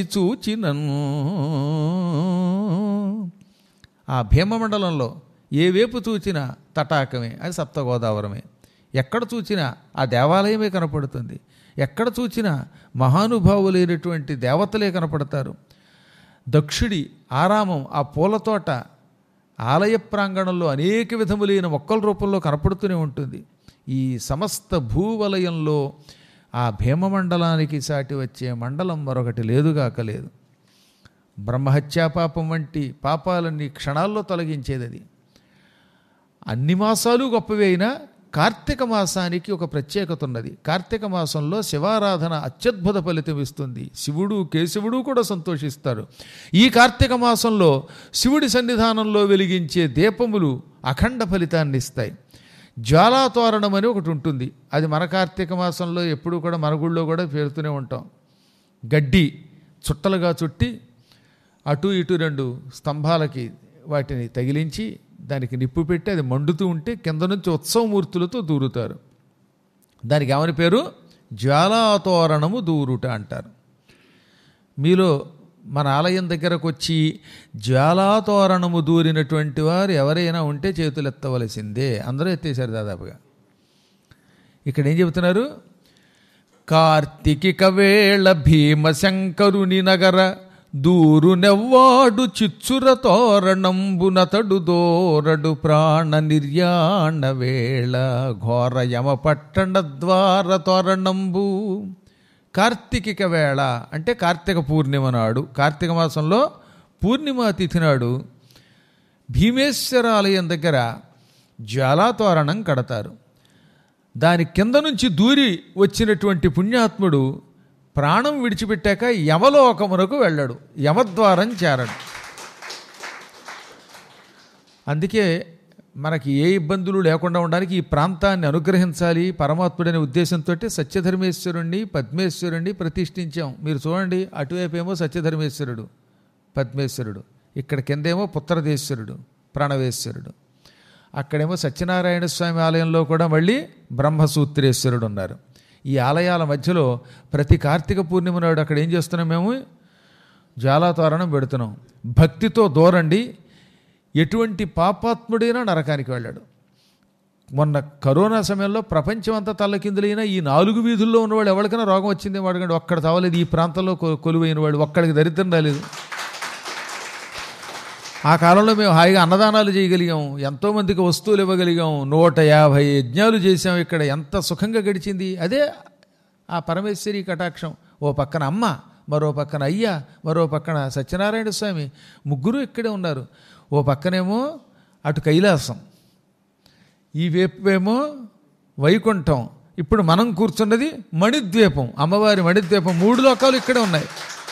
చూచినన్ ఆ భీమమండలంలో ఏ వైపు చూచినా తటాకమే అది సప్తగోదావరమే ఎక్కడ చూచినా ఆ దేవాలయమే కనపడుతుంది ఎక్కడ చూచినా మహానుభావులైనటువంటి దేవతలే కనపడతారు దక్షుడి ఆరామం ఆ పూలతోట ఆలయ ప్రాంగణంలో అనేక విధములైన మొక్కల రూపంలో కనపడుతూనే ఉంటుంది ఈ సమస్త భూవలయంలో ఆ భీమమండలానికి సాటి వచ్చే మండలం మరొకటి లేదుగాక లేదు బ్రహ్మహత్యా పాపం వంటి పాపాలన్నీ క్షణాల్లో తొలగించేది అది అన్ని మాసాలు గొప్పవే అయినా కార్తీక మాసానికి ఒక ప్రత్యేకత ఉన్నది కార్తీక మాసంలో శివారాధన అత్యద్భుత ఫలితం ఇస్తుంది శివుడు కేశవుడు కూడా సంతోషిస్తారు ఈ కార్తీక మాసంలో శివుడి సన్నిధానంలో వెలిగించే దీపములు అఖండ ఫలితాన్ని ఇస్తాయి జ్వాలాతోరణం అని ఒకటి ఉంటుంది అది మన కార్తీక మాసంలో ఎప్పుడూ కూడా మన గుళ్ళో కూడా పేరుతూనే ఉంటాం గడ్డి చుట్టలుగా చుట్టి అటు ఇటు రెండు స్తంభాలకి వాటిని తగిలించి దానికి నిప్పు పెట్టి అది మండుతూ ఉంటే కింద నుంచి ఉత్సవమూర్తులతో దూరుతారు దానికి ఏమని పేరు జ్వాలాతోరణము దూరుట అంటారు మీలో మన ఆలయం దగ్గరకు వచ్చి జ్వాలాతోరణము దూరినటువంటి వారు ఎవరైనా ఉంటే చేతులు ఎత్తవలసిందే అందరూ ఎత్తేసారు దాదాపుగా ఇక్కడ ఏం చెబుతున్నారు కార్తికిక వేళ భీమశంకరుని నగర దూరు నెవ్వాడు చిచ్చుర తోరణంబునతడు దోరడు ప్రాణ నిర్యాణ వేళ ఘోర యమ పట్టణ ద్వార తోరణంబు కార్తీకిక వేళ అంటే కార్తీక పూర్ణిమ నాడు కార్తీక మాసంలో పూర్ణిమ తిథి నాడు భీమేశ్వర ఆలయం దగ్గర జ్వాలాతోరణం కడతారు దాని కింద నుంచి దూరి వచ్చినటువంటి పుణ్యాత్ముడు ప్రాణం విడిచిపెట్టాక యమలోకమునకు వెళ్ళాడు యమద్వారం చేరడు అందుకే మనకి ఏ ఇబ్బందులు లేకుండా ఉండడానికి ఈ ప్రాంతాన్ని అనుగ్రహించాలి పరమాత్ముడనే ఉద్దేశంతో సత్యధర్మేశ్వరుణ్ణి పద్మేశ్వరుణ్ణి ప్రతిష్ఠించాం మీరు చూడండి అటువైపు ఏమో సత్యధర్మేశ్వరుడు పద్మేశ్వరుడు ఇక్కడ కిందేమో పుత్రదేశ్వరుడు ప్రణవేశ్వరుడు అక్కడేమో సత్యనారాయణ స్వామి ఆలయంలో కూడా మళ్ళీ బ్రహ్మసూత్రేశ్వరుడు ఉన్నారు ఈ ఆలయాల మధ్యలో ప్రతి కార్తీక పూర్ణిమ నాడు అక్కడ ఏం చేస్తున్నాం మేము జ్వాలాతోరణం పెడుతున్నాం భక్తితో దూరండి ఎటువంటి పాపాత్ముడైనా నరకానికి వెళ్ళాడు మొన్న కరోనా సమయంలో ప్రపంచం అంతా తల్లకిందులైన ఈ నాలుగు వీధుల్లో ఉన్నవాడు ఎవరికైనా రోగం వచ్చింది వాడు ఒక్కడ తావలేదు ఈ ప్రాంతంలో కొ- కొలువైన వాడు ఒక్కడికి దరిద్రం రాలేదు ఆ కాలంలో మేము హాయిగా అన్నదానాలు చేయగలిగాం ఎంతోమందికి వస్తువులు ఇవ్వగలిగాం నూట యాభై యజ్ఞాలు చేసాం ఇక్కడ ఎంత సుఖంగా గడిచింది అదే ఆ పరమేశ్వరి కటాక్షం ఓ పక్కన అమ్మ మరో పక్కన అయ్య మరో పక్కన సత్యనారాయణ స్వామి ముగ్గురు ఇక్కడే ఉన్నారు ఓ పక్కనేమో అటు కైలాసం ఈ వైపేమో వైకుంఠం ఇప్పుడు మనం కూర్చున్నది మణిద్వీపం అమ్మవారి మణిద్వీపం మూడు లోకాలు ఇక్కడే ఉన్నాయి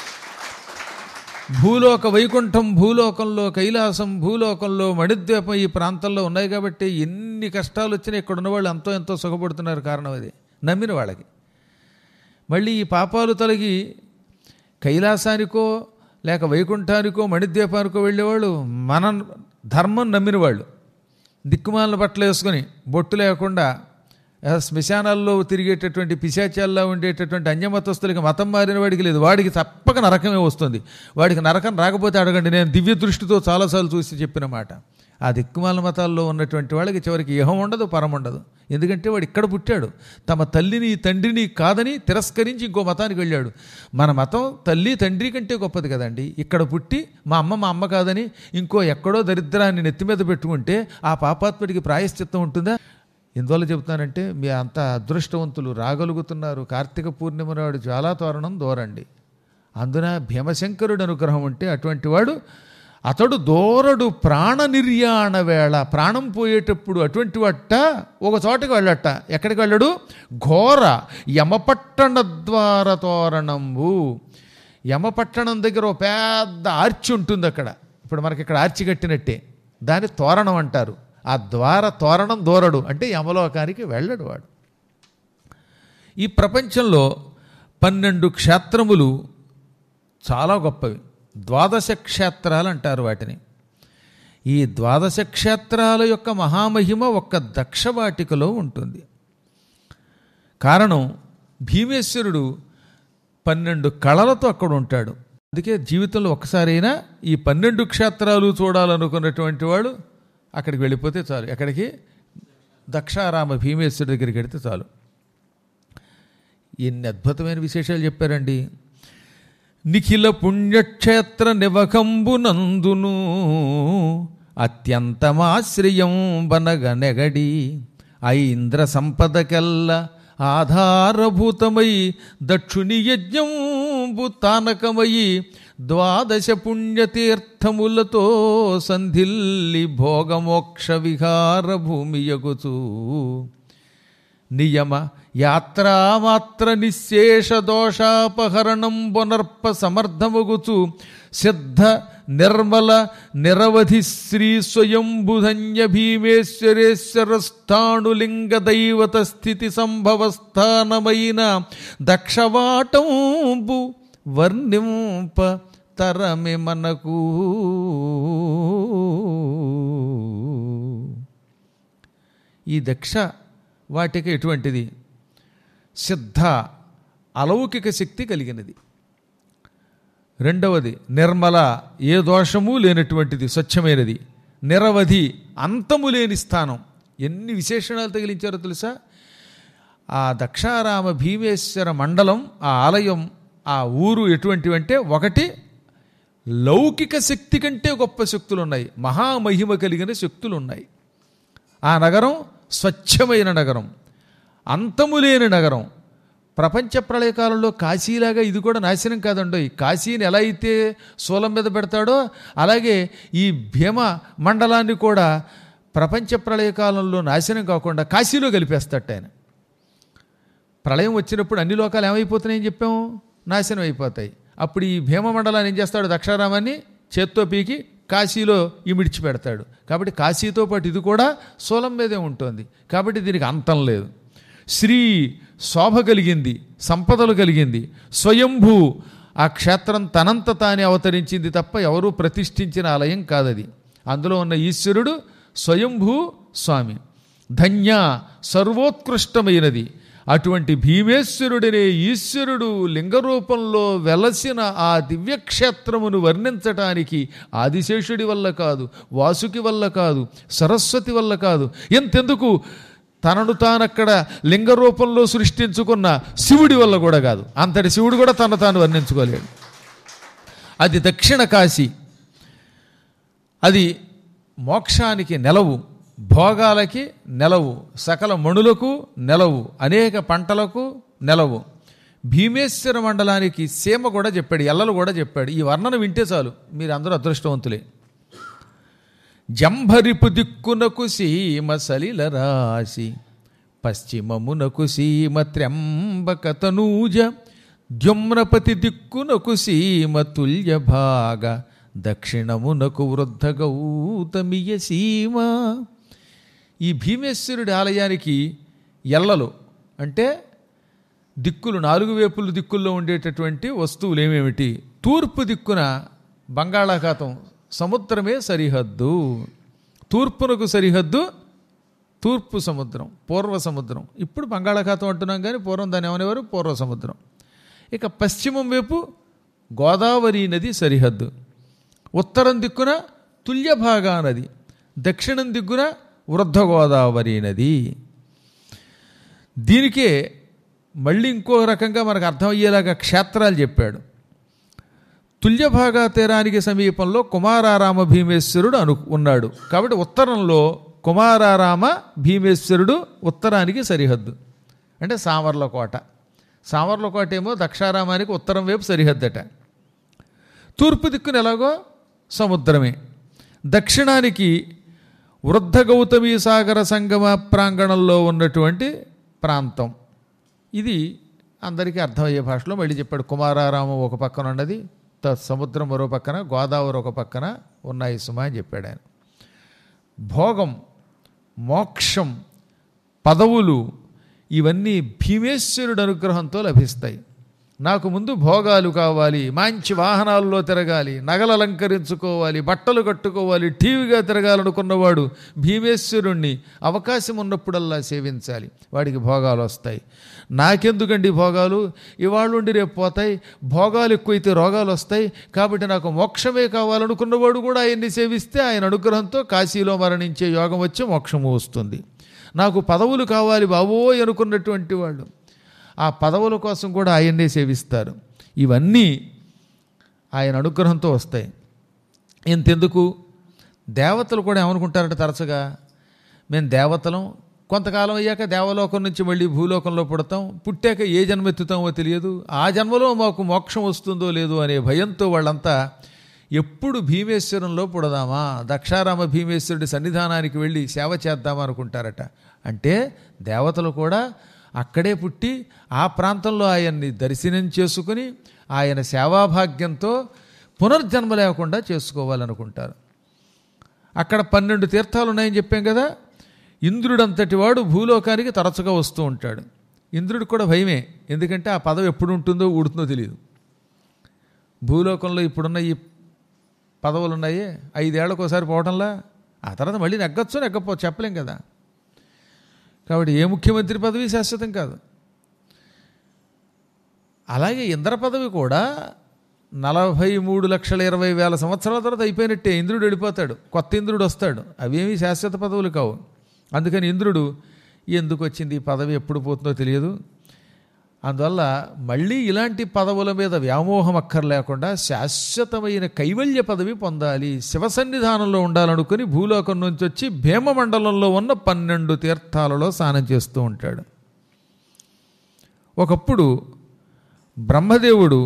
భూలోక వైకుంఠం భూలోకంలో కైలాసం భూలోకంలో మణిద్వీపం ఈ ప్రాంతంలో ఉన్నాయి కాబట్టి ఎన్ని కష్టాలు వచ్చినా ఇక్కడ ఉన్నవాళ్ళు ఎంతో ఎంతో సుఖపడుతున్నారు కారణం అది నమ్మిన వాళ్ళకి మళ్ళీ ఈ పాపాలు తొలగి కైలాసానికో లేక వైకుంఠానికో మణిద్వీపానికో వెళ్ళేవాళ్ళు మన ధర్మం నమ్మిన వాళ్ళు దిక్కుమాలిన బట్టలు వేసుకొని బొట్టు లేకుండా ఆ శ్మశానాల్లో తిరిగేటటువంటి పిశాచాల్లో ఉండేటటువంటి అన్యమతస్తులకి మతం మారిన వాడికి లేదు వాడికి తప్పక నరకమే వస్తుంది వాడికి నరకం రాకపోతే అడగండి నేను దివ్య దృష్టితో చాలాసార్లు చూసి చెప్పిన మాట ఆ దిక్కుమాల మతాల్లో ఉన్నటువంటి వాళ్ళకి చివరికి ఇహం ఉండదు పరం ఉండదు ఎందుకంటే వాడు ఇక్కడ పుట్టాడు తమ తల్లిని తండ్రిని కాదని తిరస్కరించి ఇంకో మతానికి వెళ్ళాడు మన మతం తల్లి తండ్రి కంటే గొప్పది కదండి ఇక్కడ పుట్టి మా అమ్మ మా అమ్మ కాదని ఇంకో ఎక్కడో దరిద్రాన్ని నెత్తి మీద పెట్టుకుంటే ఆ పాపాత్ముడికి ప్రాయశ్చిత్తం ఉంటుందా ఎందువల్ల చెబుతానంటే మీ అంత అదృష్టవంతులు రాగలుగుతున్నారు కార్తీక పూర్ణిమ నాడు జ్వాలాతోరణం దూరండి అందున భీమశంకరుడు అనుగ్రహం ఉంటే అటువంటి వాడు అతడు దూరడు ప్రాణ నిర్యాణ వేళ ప్రాణం పోయేటప్పుడు అటువంటి వట్ట ఒక చోటకి వెళ్ళట ఎక్కడికి వెళ్ళడు ఘోర యమపట్టణ ద్వార తోరణంబు యమపట్టణం దగ్గర ఒక పెద్ద ఆర్చి ఉంటుంది అక్కడ ఇప్పుడు మనకి ఇక్కడ ఆర్చి కట్టినట్టే దాన్ని తోరణం అంటారు ఆ ద్వార తోరణం దూరడు అంటే యమలోకానికి వెళ్ళడు వాడు ఈ ప్రపంచంలో పన్నెండు క్షేత్రములు చాలా గొప్పవి ద్వాదశ క్షేత్రాలు అంటారు వాటిని ఈ ద్వాదశ క్షేత్రాల యొక్క మహామహిమ ఒక్క దక్షవాటికలో ఉంటుంది కారణం భీమేశ్వరుడు పన్నెండు కళలతో అక్కడ ఉంటాడు అందుకే జీవితంలో ఒక్కసారైనా ఈ పన్నెండు క్షేత్రాలు చూడాలనుకున్నటువంటి వాడు అక్కడికి వెళ్ళిపోతే చాలు ఎక్కడికి దక్షారామ భీమేశ్వరుడి దగ్గరికి వెళితే చాలు ఎన్ని అద్భుతమైన విశేషాలు చెప్పారండి నిఖిల పుణ్యక్షేత్ర నివకంబునందును అత్యంతమాశ్రయం బనగ నెగడి ఐంద్ర సంపదకెల్ల ఆధారభూతమై దక్షుని యజ్ఞంబు తానకమయి ద్వాదశ పుణ్యతీర్థములతో సంధిల్లి భోగమోక్ష విహార భూమియగుచూ నియమ యాత్రామాత్ర నిశేష దోషాపహరణం పునర్ప సమర్థముగుచు సిద్ధ నిర్మల నిరవధి శ్రీ స్వయంబుధన్య భీమేశ్వరేశ్వర స్థాణులింగ దైవత స్థితి సంభవస్థానమైన దక్షవాటంబు వర్ణింప తరమి మనకు ఈ దక్ష వాటికి ఎటువంటిది సిద్ధ అలౌకిక శక్తి కలిగినది రెండవది నిర్మల ఏ దోషము లేనటువంటిది స్వచ్ఛమైనది నిరవధి అంతము లేని స్థానం ఎన్ని విశేషణాలు తగిలించారో తెలుసా ఆ దక్షారామ భీమేశ్వర మండలం ఆ ఆలయం ఆ ఊరు ఎటువంటివంటే ఒకటి లౌకిక శక్తి కంటే గొప్ప శక్తులు ఉన్నాయి మహామహిమ కలిగిన శక్తులు ఉన్నాయి ఆ నగరం స్వచ్ఛమైన నగరం అంతములేని నగరం ప్రపంచ ప్రళయకాలంలో కాశీలాగా ఇది కూడా నాశనం కాదండో ఈ కాశీని ఎలా అయితే శూలం మీద పెడతాడో అలాగే ఈ భీమ మండలాన్ని కూడా ప్రపంచ ప్రళయకాలంలో నాశనం కాకుండా కాశీలో కలిపేస్తాడు ఆయన ప్రళయం వచ్చినప్పుడు అన్ని లోకాలు ఏమైపోతున్నాయని చెప్పాము నాశనం అయిపోతాయి అప్పుడు ఈ భీమ మండలాన్ని ఏం చేస్తాడు దక్షారామాన్ని చేత్తో పీకి కాశీలో ఇమిడిచి పెడతాడు కాబట్టి కాశీతో పాటు ఇది కూడా సోలం మీదే ఉంటుంది కాబట్టి దీనికి అంతం లేదు శ్రీ శోభ కలిగింది సంపదలు కలిగింది స్వయంభూ ఆ క్షేత్రం తనంత తానే అవతరించింది తప్ప ఎవరూ ప్రతిష్ఠించిన ఆలయం కాదది అందులో ఉన్న ఈశ్వరుడు స్వయంభూ స్వామి ధన్య సర్వోత్కృష్టమైనది అటువంటి భీమేశ్వరుడనే ఈశ్వరుడు లింగరూపంలో వెలసిన ఆ దివ్యక్షేత్రమును వర్ణించటానికి ఆదిశేషుడి వల్ల కాదు వాసుకి వల్ల కాదు సరస్వతి వల్ల కాదు ఎంతెందుకు తనను తానక్కడ లింగ రూపంలో సృష్టించుకున్న శివుడి వల్ల కూడా కాదు అంతటి శివుడు కూడా తను తాను వర్ణించుకోలేడు అది దక్షిణ కాశీ అది మోక్షానికి నెలవు భోగాలకి నెలవు సకల మణులకు నెలవు అనేక పంటలకు నెలవు భీమేశ్వర మండలానికి సీమ కూడా చెప్పాడు ఎల్లలు కూడా చెప్పాడు ఈ వర్ణన వింటే చాలు మీరు అందరూ అదృష్టవంతులే జంభరిపు దిక్కునకు సీమ సలిల రాశి పశ్చిమమునకు సీమ త్ర్యంబక తనూజ ద్యుమ్నపతి దిక్కునకు సీమ తుల్య భాగ దక్షిణమునకు వృద్ధ గౌతమియ సీమ ఈ భీమేశ్వరుడి ఆలయానికి ఎల్లలు అంటే దిక్కులు నాలుగు వేపులు దిక్కుల్లో ఉండేటటువంటి వస్తువులు ఏమేమిటి తూర్పు దిక్కున బంగాళాఖాతం సముద్రమే సరిహద్దు తూర్పునకు సరిహద్దు తూర్పు సముద్రం పూర్వ సముద్రం ఇప్పుడు బంగాళాఖాతం అంటున్నాం కానీ పూర్వం దాన్ని ఏమనేవారు పూర్వ సముద్రం ఇక పశ్చిమం వైపు గోదావరి నది సరిహద్దు ఉత్తరం దిక్కున తుల్యభాగా నది దక్షిణం దిక్కున వృద్ధ గోదావరి నది దీనికే మళ్ళీ ఇంకో రకంగా మనకు అర్థమయ్యేలాగా క్షేత్రాలు చెప్పాడు తుల్యభాగా తీరానికి సమీపంలో కుమారారామ భీమేశ్వరుడు అను ఉన్నాడు కాబట్టి ఉత్తరంలో కుమారారామ భీమేశ్వరుడు ఉత్తరానికి సరిహద్దు అంటే సామర్లకోట సామర్లకోట ఏమో దక్షారామానికి ఉత్తరం వైపు సరిహద్దట తూర్పు దిక్కున ఎలాగో సముద్రమే దక్షిణానికి వృద్ధ గౌతమి సాగర సంగమ ప్రాంగణంలో ఉన్నటువంటి ప్రాంతం ఇది అందరికీ అర్థమయ్యే భాషలో మళ్ళీ చెప్పాడు కుమారారామం ఒక పక్కన ఉన్నది త- సముద్రం మరో పక్కన గోదావరి ఒక పక్కన ఉన్నాయి సుమా అని చెప్పాడు ఆయన భోగం మోక్షం పదవులు ఇవన్నీ భీమేశ్వరుడు అనుగ్రహంతో లభిస్తాయి నాకు ముందు భోగాలు కావాలి మంచి వాహనాల్లో తిరగాలి నగలు అలంకరించుకోవాలి బట్టలు కట్టుకోవాలి టీవీగా తిరగాలనుకున్నవాడు భీమేశ్వరుణ్ణి అవకాశం ఉన్నప్పుడల్లా సేవించాలి వాడికి భోగాలు వస్తాయి నాకెందుకండి భోగాలు ఇవాళ ఉండి రేపు పోతాయి భోగాలు ఎక్కువైతే రోగాలు వస్తాయి కాబట్టి నాకు మోక్షమే కావాలనుకున్నవాడు కూడా ఆయన్ని సేవిస్తే ఆయన అనుగ్రహంతో కాశీలో మరణించే యోగం వచ్చి మోక్షము వస్తుంది నాకు పదవులు కావాలి బాబోయ్ అనుకున్నటువంటి వాళ్ళు ఆ పదవుల కోసం కూడా ఆయన్నే సేవిస్తారు ఇవన్నీ ఆయన అనుగ్రహంతో వస్తాయి ఇంతెందుకు దేవతలు కూడా ఏమనుకుంటారంటే తరచుగా మేము దేవతలం కొంతకాలం అయ్యాక దేవలోకం నుంచి మళ్ళీ భూలోకంలో పుడతాం పుట్టాక ఏ జన్మ ఎత్తుతామో తెలియదు ఆ జన్మలో మాకు మోక్షం వస్తుందో లేదో అనే భయంతో వాళ్ళంతా ఎప్పుడు భీమేశ్వరంలో పుడదామా దక్షారామ భీమేశ్వరుడి సన్నిధానానికి వెళ్ళి సేవ చేద్దామా అనుకుంటారట అంటే దేవతలు కూడా అక్కడే పుట్టి ఆ ప్రాంతంలో ఆయన్ని దర్శనం చేసుకుని ఆయన సేవాభాగ్యంతో పునర్జన్మ లేకుండా చేసుకోవాలనుకుంటారు అక్కడ పన్నెండు తీర్థాలు ఉన్నాయని చెప్పాం కదా ఇంద్రుడంతటి వాడు భూలోకానికి తరచుగా వస్తూ ఉంటాడు ఇంద్రుడికి కూడా భయమే ఎందుకంటే ఆ పదవి ఎప్పుడు ఉంటుందో ఊడుతుందో తెలియదు భూలోకంలో ఇప్పుడున్న ఈ పదవులు ఉన్నాయే ఐదేళ్లకు ఒకసారి పోవడంలా ఆ తర్వాత మళ్ళీ నెగ్గొచ్చు నెగ్గపో చెప్పలేం కదా కాబట్టి ఏ ముఖ్యమంత్రి పదవి శాశ్వతం కాదు అలాగే ఇంద్ర పదవి కూడా నలభై మూడు లక్షల ఇరవై వేల సంవత్సరాల తర్వాత అయిపోయినట్టే ఇంద్రుడు వెళ్ళిపోతాడు కొత్త ఇంద్రుడు వస్తాడు అవేమీ శాశ్వత పదవులు కావు అందుకని ఇంద్రుడు ఎందుకు వచ్చింది ఈ పదవి ఎప్పుడు పోతుందో తెలియదు అందువల్ల మళ్ళీ ఇలాంటి పదవుల మీద వ్యామోహం అక్కర్లేకుండా శాశ్వతమైన కైవల్య పదవి పొందాలి శివ సన్నిధానంలో ఉండాలనుకుని భూలోకం నుంచి వచ్చి భీమమండలంలో ఉన్న పన్నెండు తీర్థాలలో స్నానం చేస్తూ ఉంటాడు ఒకప్పుడు బ్రహ్మదేవుడు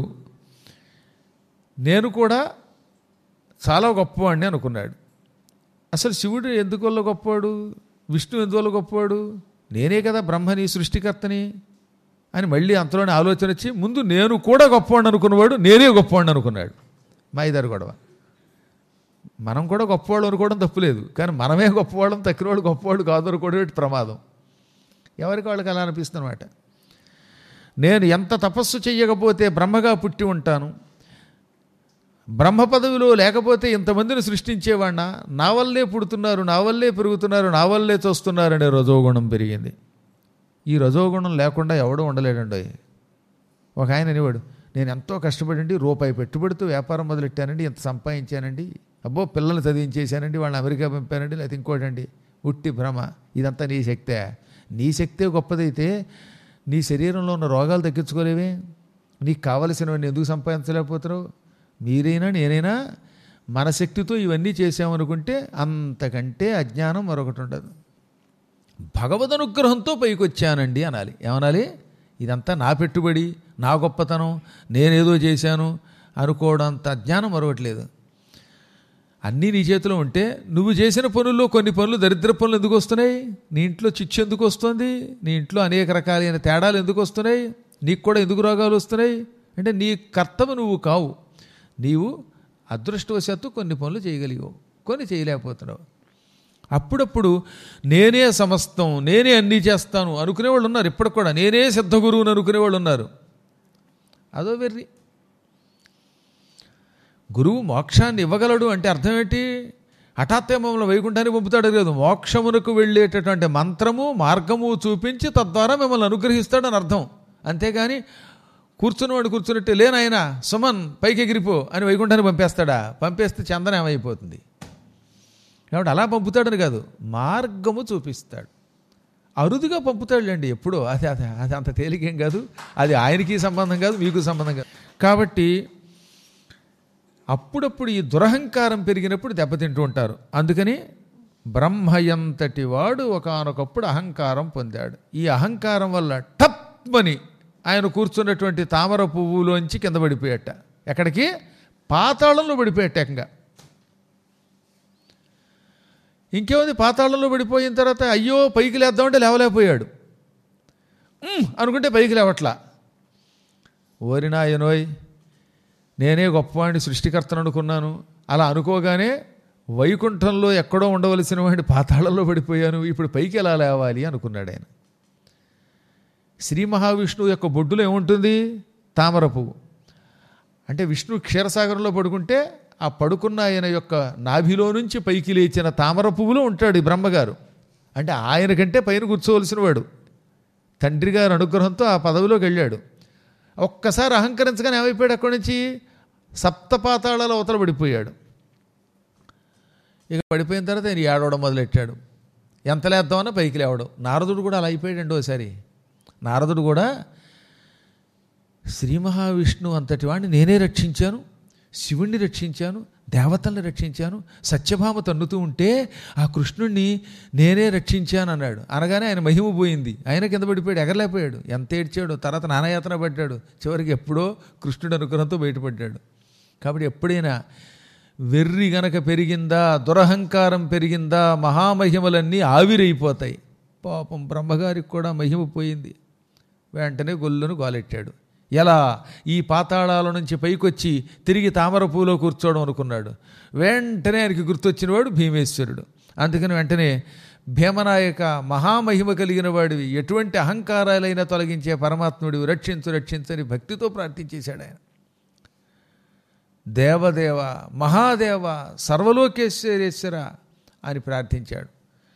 నేను కూడా చాలా గొప్పవాడిని అనుకున్నాడు అసలు శివుడు ఎందువల్ల గొప్పవాడు విష్ణు ఎందువల్ల గొప్పవాడు నేనే కదా బ్రహ్మని సృష్టికర్తని అని మళ్ళీ అంతలోనే ఆలోచన వచ్చి ముందు నేను కూడా గొప్పవాడిని అనుకున్నవాడు నేనే గొప్పవాడిని అనుకున్నాడు మా ఇద్దరు గొడవ మనం కూడా గొప్పవాళ్ళు అనుకోవడం తప్పులేదు కానీ మనమే గొప్పవాళ్ళం తక్కిన వాళ్ళు గొప్పవాళ్ళు కాదు అనుకోవడం ప్రమాదం ఎవరికి వాళ్ళకి అలా అనిపిస్తుంది అనమాట నేను ఎంత తపస్సు చెయ్యకపోతే బ్రహ్మగా పుట్టి ఉంటాను బ్రహ్మ పదవిలో లేకపోతే ఇంతమందిని సృష్టించేవాడిన నా వల్లే పుడుతున్నారు నా వల్లే పెరుగుతున్నారు నా వల్లే చూస్తున్నారనే రజోగుణం పెరిగింది ఈ రజోగుణం లేకుండా ఎవడూ ఉండలేడండి ఒక ఆయన అనేవాడు నేను ఎంతో కష్టపడండి రూపాయి పెట్టుబడితో వ్యాపారం మొదలెట్టానండి ఇంత సంపాదించానండి అబ్బో పిల్లల్ని చదివించేశానండి వాళ్ళని అమెరికా పంపానండి లేకపోతే ఇంకోటండి ఉట్టి భ్రమ ఇదంతా నీ శక్తే నీ శక్తే గొప్పదైతే నీ శరీరంలో ఉన్న రోగాలు తగ్గించుకోలేవే నీకు కావలసినవన్నీ ఎందుకు సంపాదించలేకపోతున్నావు మీరైనా నేనైనా మన శక్తితో ఇవన్నీ చేసామనుకుంటే అంతకంటే అజ్ఞానం మరొకటి ఉండదు భగవద్ అనుగ్రహంతో పైకి వచ్చానండి అనాలి ఏమనాలి ఇదంతా నా పెట్టుబడి నా గొప్పతనం నేనేదో చేశాను అనుకోవడంత అజ్ఞానం మరొకట్లేదు అన్నీ నీ చేతిలో ఉంటే నువ్వు చేసిన పనుల్లో కొన్ని పనులు దరిద్ర పనులు ఎందుకు వస్తున్నాయి నీ ఇంట్లో చిచ్చు ఎందుకు వస్తుంది నీ ఇంట్లో అనేక రకాలైన తేడాలు ఎందుకు వస్తున్నాయి నీకు కూడా ఎందుకు రోగాలు వస్తున్నాయి అంటే నీ కర్తవ్యం నువ్వు కావు నీవు అదృష్టవశాత్తు కొన్ని పనులు చేయగలిగావు కొన్ని చేయలేకపోతున్నావు అప్పుడప్పుడు నేనే సమస్తం నేనే అన్నీ చేస్తాను అనుకునే వాళ్ళు ఉన్నారు ఇప్పటికి కూడా నేనే సిద్ధ గురువుని అనుకునే వాళ్ళు ఉన్నారు అదో వెర్రి గురువు మోక్షాన్ని ఇవ్వగలడు అంటే అర్థం ఏంటి హఠాత్తే మమ్మల్ని వైకుంఠాన్ని పంపుతాడు లేదు మోక్షమునకు వెళ్ళేటటువంటి మంత్రము మార్గము చూపించి తద్వారా మిమ్మల్ని అనుగ్రహిస్తాడని అర్థం అంతేగాని కూర్చున్నవాడు కూర్చున్నట్టు లేనాయన సుమన్ పైకి ఎగిరిపో అని వైకుంఠాన్ని పంపేస్తాడా పంపేస్తే చందన ఏమైపోతుంది కాబట్టి అలా పంపుతాడని కాదు మార్గము చూపిస్తాడు అరుదుగా పంపుతాడులేండి ఎప్పుడో అది అది అది అంత తేలికేం కాదు అది ఆయనకి సంబంధం కాదు మీకు సంబంధం కాదు కాబట్టి అప్పుడప్పుడు ఈ దురహంకారం పెరిగినప్పుడు దెబ్బతింటూ ఉంటారు అందుకని బ్రహ్మయంతటి వాడు ఒకనొకప్పుడు అహంకారం పొందాడు ఈ అహంకారం వల్ల టప్మని ఆయన కూర్చున్నటువంటి తామర పువ్వులోంచి కింద పడిపోయాట ఎక్కడికి పాతాళంలో పడిపోయాట ఏకంగా ఇంకేముంది పాతాళంలో పడిపోయిన తర్వాత అయ్యో పైకి లేద్దామంటే లేవలేకపోయాడు "ఉమ్" అనుకుంటే పైకి లేవట్లా ఓరినాయనోయ్ నేనే గొప్పవాడిని సృష్టికర్తను అనుకున్నాను అలా అనుకోగానే వైకుంఠంలో ఎక్కడో ఉండవలసిన వాడి పాతాళంలో పడిపోయాను ఇప్పుడు పైకి ఎలా లేవాలి అనుకున్నాడు ఆయన శ్రీ మహావిష్ణువు యొక్క బొడ్డులో ఏముంటుంది తామర పువ్వు అంటే విష్ణు క్షీరసాగరంలో పడుకుంటే ఆ పడుకున్న ఆయన యొక్క నాభిలో నుంచి పైకి లేచిన తామర పువ్వులో ఉంటాడు ఈ బ్రహ్మగారు అంటే ఆయన కంటే పైన కూర్చోవలసిన వాడు తండ్రి గారి అనుగ్రహంతో ఆ పదవిలోకి వెళ్ళాడు ఒక్కసారి అహంకరించగానే ఏమైపోయాడు అక్కడి నుంచి సప్తపాతాళాల అవతల పడిపోయాడు ఇక పడిపోయిన తర్వాత ఆయన ఏడవడం మొదలెట్టాడు ఎంత లేద్దామన్నా పైకి లేవడం నారదుడు కూడా అలా అయిపోయాడండి ఒకసారి నారదుడు కూడా శ్రీ మహావిష్ణువు అంతటి వాడిని నేనే రక్షించాను శివుణ్ణి రక్షించాను దేవతల్ని రక్షించాను సత్యభామ తన్నుతూ ఉంటే ఆ కృష్ణుణ్ణి నేనే రక్షించాను అన్నాడు అనగానే ఆయన మహిమ పోయింది ఆయన కింద పడిపోయాడు ఎగరలేకపోయాడు ఎంత ఏడ్చాడు తర్వాత నానయాతన పడ్డాడు చివరికి ఎప్పుడో కృష్ణుడి అనుగ్రహంతో బయటపడ్డాడు కాబట్టి ఎప్పుడైనా వెర్రి గనక పెరిగిందా దురహంకారం పెరిగిందా మహామహిమలన్నీ ఆవిరైపోతాయి పాపం బ్రహ్మగారికి కూడా మహిమ పోయింది వెంటనే గొల్లును గోలెట్టాడు ఎలా ఈ పాతాళాల నుంచి పైకొచ్చి తిరిగి తామర పూలో కూర్చోవడం అనుకున్నాడు వెంటనే ఆయనకి గుర్తొచ్చినవాడు భీమేశ్వరుడు అందుకని వెంటనే భీమనాయక మహామహిమ కలిగిన వాడివి ఎటువంటి అహంకారాలైనా తొలగించే పరమాత్ముడివి రక్షించు రక్షించని భక్తితో ప్రార్థించేశాడు ఆయన దేవదేవ మహాదేవ సర్వలోకేశ్వరేశ్వర అని ప్రార్థించాడు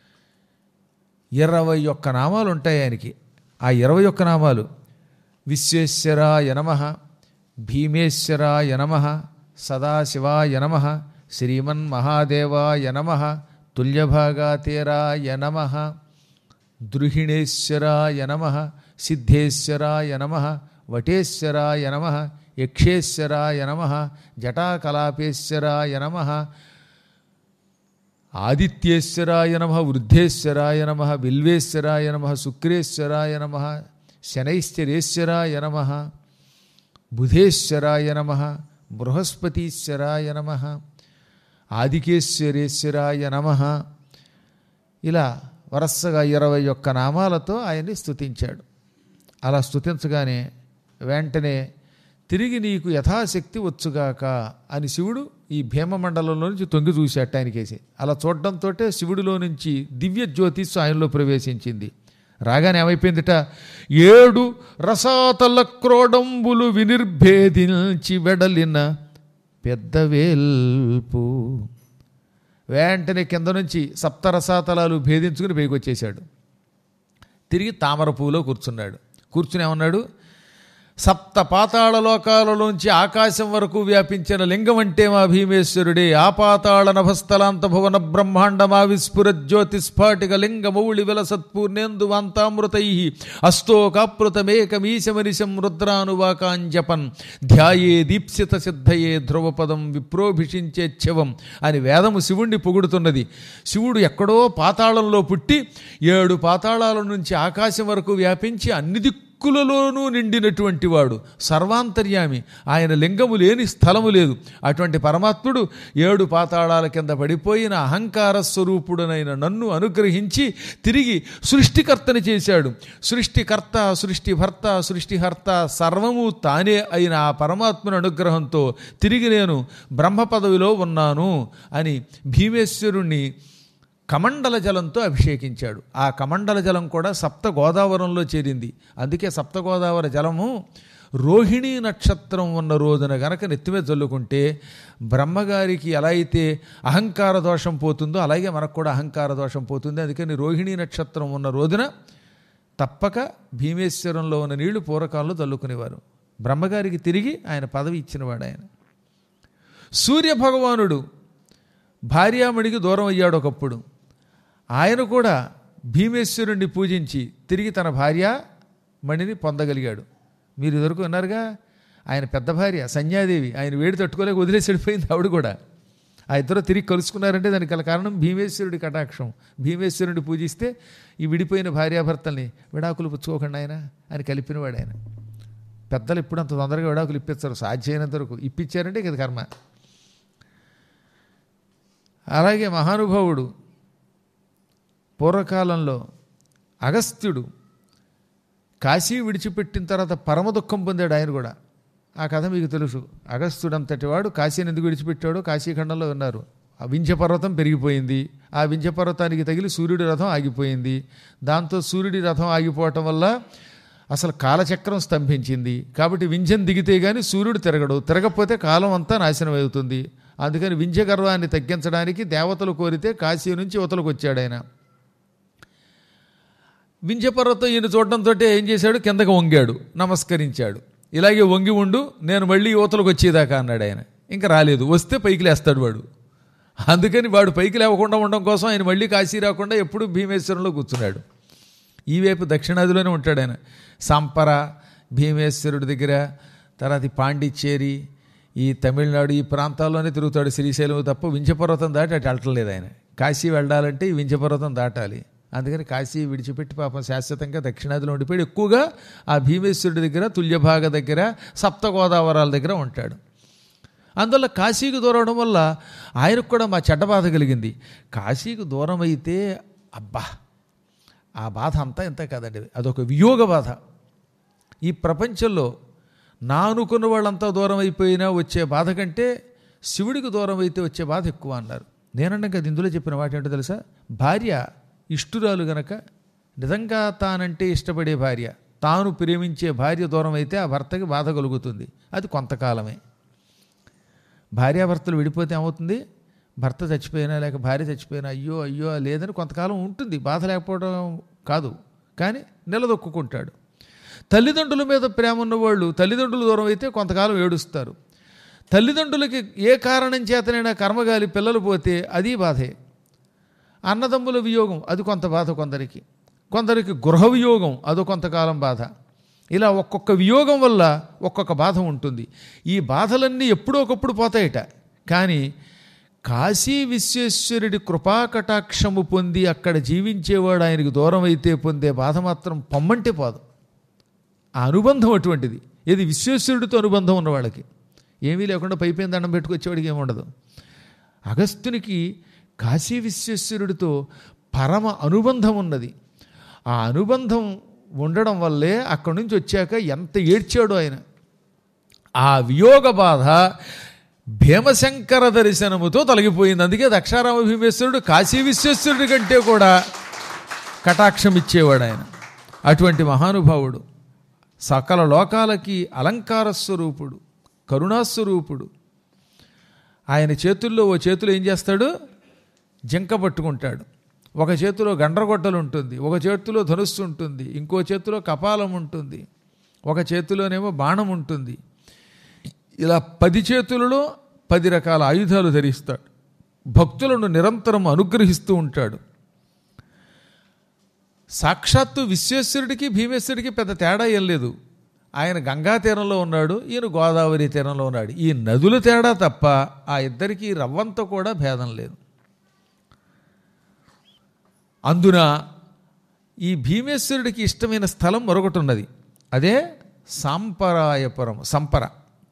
ఇరవై ఒక్క నామాలు ఉంటాయి ఆయనకి ఆ ఇరవై ఒక్క నామాలు విశ్వేశ్వరాయ నమ భీమేశ్వరాయ నమ సదాశివాయ నమ శ్రీమన్మహాదేవాయ నమ తుల్యభాగాతేరాయ నమ ద్రుహిణేశ్వరాయ నమ సిద్ధేశ్వరాయ నమ వటేశ్వరాయ నమ యక్షేశ్వరాయ నమ జటాకలాపేశ్వరాయ నమ ఆదిత్యేశ్వరాయ నమ వృద్ధేశ్వరాయ నమ బిల్వేశ్వరాయ నమ శుక్రేశ్వరాయ నమ శనైశ్చరేశ్వరాయ నమ బుధేశ్వరాయ నమ బృహస్పతీశ్వరాయ నమ ఆదికేశ్వరేశ్వరాయ నమ ఇలా వరసగా ఇరవై ఒక్క నామాలతో ఆయన్ని స్తుతించాడు అలా స్తుతించగానే వెంటనే తిరిగి నీకు యథాశక్తి వచ్చుగాక అని శివుడు ఈ భీమమండలంలో నుంచి తొంగి చూశాట ఆయనకేసి అలా చూడడంతో శివుడిలో నుంచి దివ్య జ్యోతిష్ ఆయనలో ప్రవేశించింది రాగానే ఏమైపోయిందిట ఏడు రసాతల క్రోడంబులు వినిర్భేదించి వెడలిన పెద్ద వేల్పు వెంటనే కింద నుంచి సప్తరసాతలాలు భేదించుకుని పైకి వచ్చేశాడు తిరిగి తామర పువ్వులో కూర్చున్నాడు కూర్చుని ఏమన్నాడు సప్త పాతాళ లోకాలలోంచి ఆకాశం వరకు వ్యాపించిన లింగం అంటే మా భీమేశ్వరుడే ఆ పాతాళ నభస్థలాంత భువన బ్రహ్మాండమా విస్ఫుర జ్యోతిస్ఫాటిక లింగమౌళి విలసత్పూర్ణేందు వాంతామృతై అస్తోకాపృతమేకమీశమనిశం రుద్రానువాకాంజపన్ ధ్యాయే దీప్సిత సిద్ధయే ధ్రువపదం విప్రోభిషించేచ్ఛవం అని వేదము శివుణ్ణి పొగుడుతున్నది శివుడు ఎక్కడో పాతాళంలో పుట్టి ఏడు పాతాళాల నుంచి ఆకాశం వరకు వ్యాపించి అన్ని దిక్కులలోనూ నిండినటువంటి వాడు సర్వాంతర్యామి ఆయన లింగము లేని స్థలము లేదు అటువంటి పరమాత్ముడు ఏడు పాతాళాల కింద పడిపోయిన అహంకార స్వరూపుడనైన నన్ను అనుగ్రహించి తిరిగి సృష్టికర్తని చేశాడు సృష్టికర్త సృష్టిభర్త సృష్టిహర్త సర్వము తానే అయిన ఆ పరమాత్ముని అనుగ్రహంతో తిరిగి నేను బ్రహ్మ పదవిలో ఉన్నాను అని భీమేశ్వరుణ్ణి కమండల జలంతో అభిషేకించాడు ఆ కమండల జలం కూడా సప్త గోదావరంలో చేరింది అందుకే సప్త గోదావరి జలము రోహిణీ నక్షత్రం ఉన్న రోజున గనక నెత్తిమీద చల్లుకుంటే బ్రహ్మగారికి ఎలా అయితే అహంకార దోషం పోతుందో అలాగే మనకు కూడా అహంకార దోషం పోతుంది అందుకని రోహిణీ నక్షత్రం ఉన్న రోజున తప్పక భీమేశ్వరంలో ఉన్న నీళ్లు పూర్వకాలంలో చల్లుకునేవారు బ్రహ్మగారికి తిరిగి ఆయన పదవి ఇచ్చినవాడు ఆయన సూర్య భగవానుడు భార్యామణికి దూరం అయ్యాడు ఒకప్పుడు ఆయన కూడా భీమేశ్వరుణ్ణి పూజించి తిరిగి తన భార్య మణిని పొందగలిగాడు మీరు ఇదివరకు విన్నారుగా ఆయన పెద్ద భార్య సంధ్యాదేవి ఆయన వేడి తట్టుకోలేక వదిలేసి వెళ్ళిపోయింది ఆవిడ కూడా ఆ ఇద్దరు తిరిగి కలుసుకున్నారంటే దానికి గల కారణం భీమేశ్వరుడి కటాక్షం భీమేశ్వరుడిని పూజిస్తే ఈ విడిపోయిన భార్యాభర్తల్ని విడాకులు పుచ్చుకోకండి ఆయన అని కలిపినవాడు ఆయన పెద్దలు ఇప్పుడు అంత తొందరగా విడాకులు ఇప్పించారు సాధ్యమైనంత వరకు ఇప్పించారంటే ఇక ఇది కర్మ అలాగే మహానుభావుడు పూర్వకాలంలో అగస్త్యుడు కాశీ విడిచిపెట్టిన తర్వాత పరమ దుఃఖం పొందాడు ఆయన కూడా ఆ కథ మీకు తెలుసు అగస్త్యుడంతటి వాడు కాశీని ఎందుకు విడిచిపెట్టాడో కాశీఖండంలో విన్నారు ఆ వింధ్యపర్వతం పెరిగిపోయింది ఆ వింధ్యపర్వతానికి తగిలి సూర్యుడి రథం ఆగిపోయింది దాంతో సూర్యుడి రథం ఆగిపోవటం వల్ల అసలు కాలచక్రం స్తంభించింది కాబట్టి వింధ్యం దిగితే కానీ సూర్యుడు తిరగడు తిరగకపోతే కాలం అంతా నాశనం అవుతుంది అందుకని వింధ్య గర్వాన్ని తగ్గించడానికి దేవతలు కోరితే కాశీ నుంచి యువతలకు వచ్చాడు ఆయన వింధ్యపర్వతం ఈయన చూడడంతో ఏం చేశాడు కిందకి వంగాడు నమస్కరించాడు ఇలాగే వంగి ఉండు నేను మళ్ళీ యువతలకు వచ్చేదాకా అన్నాడు ఆయన ఇంకా రాలేదు వస్తే పైకి లేస్తాడు వాడు అందుకని వాడు పైకి లేవకుండా ఉండడం కోసం ఆయన మళ్ళీ కాశీ రాకుండా ఎప్పుడు భీమేశ్వరంలో కూర్చున్నాడు ఈ వైపు దక్షిణాదిలోనే ఉంటాడు ఆయన సంపర భీమేశ్వరుడి దగ్గర తర్వాత ఈ పాండిచ్చేరి ఈ తమిళనాడు ఈ ప్రాంతాల్లోనే తిరుగుతాడు శ్రీశైలం తప్ప వింధ్యపర్వతం దాటి అటు వెళ్ళట్లేదు ఆయన కాశీ వెళ్ళాలంటే ఈ వింధ్యపర్వతం దాటాలి అందుకని కాశీ విడిచిపెట్టి పాపం శాశ్వతంగా దక్షిణాదిలో ఉండిపోయి ఎక్కువగా ఆ భీమేశ్వరుడి దగ్గర తుల్యభాగ దగ్గర సప్త గోదావరాల దగ్గర ఉంటాడు అందువల్ల కాశీకి దూరం అవడం వల్ల ఆయనకు కూడా మా చెడ్డ బాధ కలిగింది కాశీకి దూరం అయితే అబ్బా ఆ బాధ అంతా ఇంత కాదండి అదొక వియోగ బాధ ఈ ప్రపంచంలో నా అనుకున్న వాళ్ళంతా దూరం అయిపోయినా వచ్చే బాధ కంటే శివుడికి దూరం అయితే వచ్చే బాధ ఎక్కువ అన్నారు నేనన్నా కదా ఇందులో చెప్పిన వాటి ఏంటో తెలుసా భార్య ఇష్టురాలు గనక నిజంగా తానంటే ఇష్టపడే భార్య తాను ప్రేమించే భార్య దూరం అయితే ఆ భర్తకి బాధ కలుగుతుంది అది కొంతకాలమే భార్యాభర్తలు విడిపోతే ఏమవుతుంది భర్త చచ్చిపోయినా లేక భార్య చచ్చిపోయినా అయ్యో అయ్యో లేదని కొంతకాలం ఉంటుంది బాధ లేకపోవడం కాదు కానీ నిలదొక్కుంటాడు తల్లిదండ్రుల మీద ప్రేమ ఉన్నవాళ్ళు తల్లిదండ్రులు దూరం అయితే కొంతకాలం ఏడుస్తారు తల్లిదండ్రులకి ఏ కారణం చేతనైనా కర్మగాలి పిల్లలు పోతే అది బాధే అన్నదమ్ముల వియోగం అది కొంత బాధ కొందరికి కొందరికి గృహ వియోగం అదో కొంతకాలం బాధ ఇలా ఒక్కొక్క వియోగం వల్ల ఒక్కొక్క బాధ ఉంటుంది ఈ బాధలన్నీ ఎప్పుడో ఒకప్పుడు పోతాయట కానీ కాశీ విశ్వేశ్వరుడి కృపాకటాక్షము పొంది అక్కడ జీవించేవాడు ఆయనకు దూరం అయితే పొందే బాధ మాత్రం పొమ్మంటే పోదు ఆ అనుబంధం అటువంటిది ఇది విశ్వేశ్వరుడితో అనుబంధం ఉన్న వాళ్ళకి ఏమీ లేకుండా పైపోయిన దండం పెట్టుకొచ్చేవాడికి ఏముండదు అగస్త్యునికి కాశీ విశ్వేశ్వరుడితో పరమ అనుబంధం ఉన్నది ఆ అనుబంధం ఉండడం వల్లే అక్కడి నుంచి వచ్చాక ఎంత ఏడ్చాడో ఆయన ఆ వియోగ బాధ భీమశంకర దర్శనముతో తొలగిపోయింది అందుకే దక్షారామ భీమేశ్వరుడు కాశీ విశ్వేశ్వరుడి కంటే కూడా కటాక్షం ఇచ్చేవాడు ఆయన అటువంటి మహానుభావుడు సకల లోకాలకి అలంకార స్వరూపుడు కరుణాస్వరూపుడు ఆయన చేతుల్లో ఓ చేతులు ఏం చేస్తాడు జింక పట్టుకుంటాడు ఒక చేతిలో గండ్రగొట్టలు ఉంటుంది ఒక చేతిలో ధనుస్సు ఉంటుంది ఇంకో చేతిలో కపాలం ఉంటుంది ఒక చేతిలోనేమో బాణం ఉంటుంది ఇలా పది చేతులలో పది రకాల ఆయుధాలు ధరిస్తాడు భక్తులను నిరంతరం అనుగ్రహిస్తూ ఉంటాడు సాక్షాత్తు విశ్వేశ్వరుడికి భీమేశ్వరుడికి పెద్ద తేడా ఏం లేదు ఆయన గంగా తీరంలో ఉన్నాడు ఈయన గోదావరి తీరంలో ఉన్నాడు ఈ నదుల తేడా తప్ప ఆ ఇద్దరికి రవ్వంత కూడా భేదం లేదు అందున ఈ భీమేశ్వరుడికి ఇష్టమైన స్థలం మరొకటి ఉన్నది అదే సాంపరాయపురం సంపర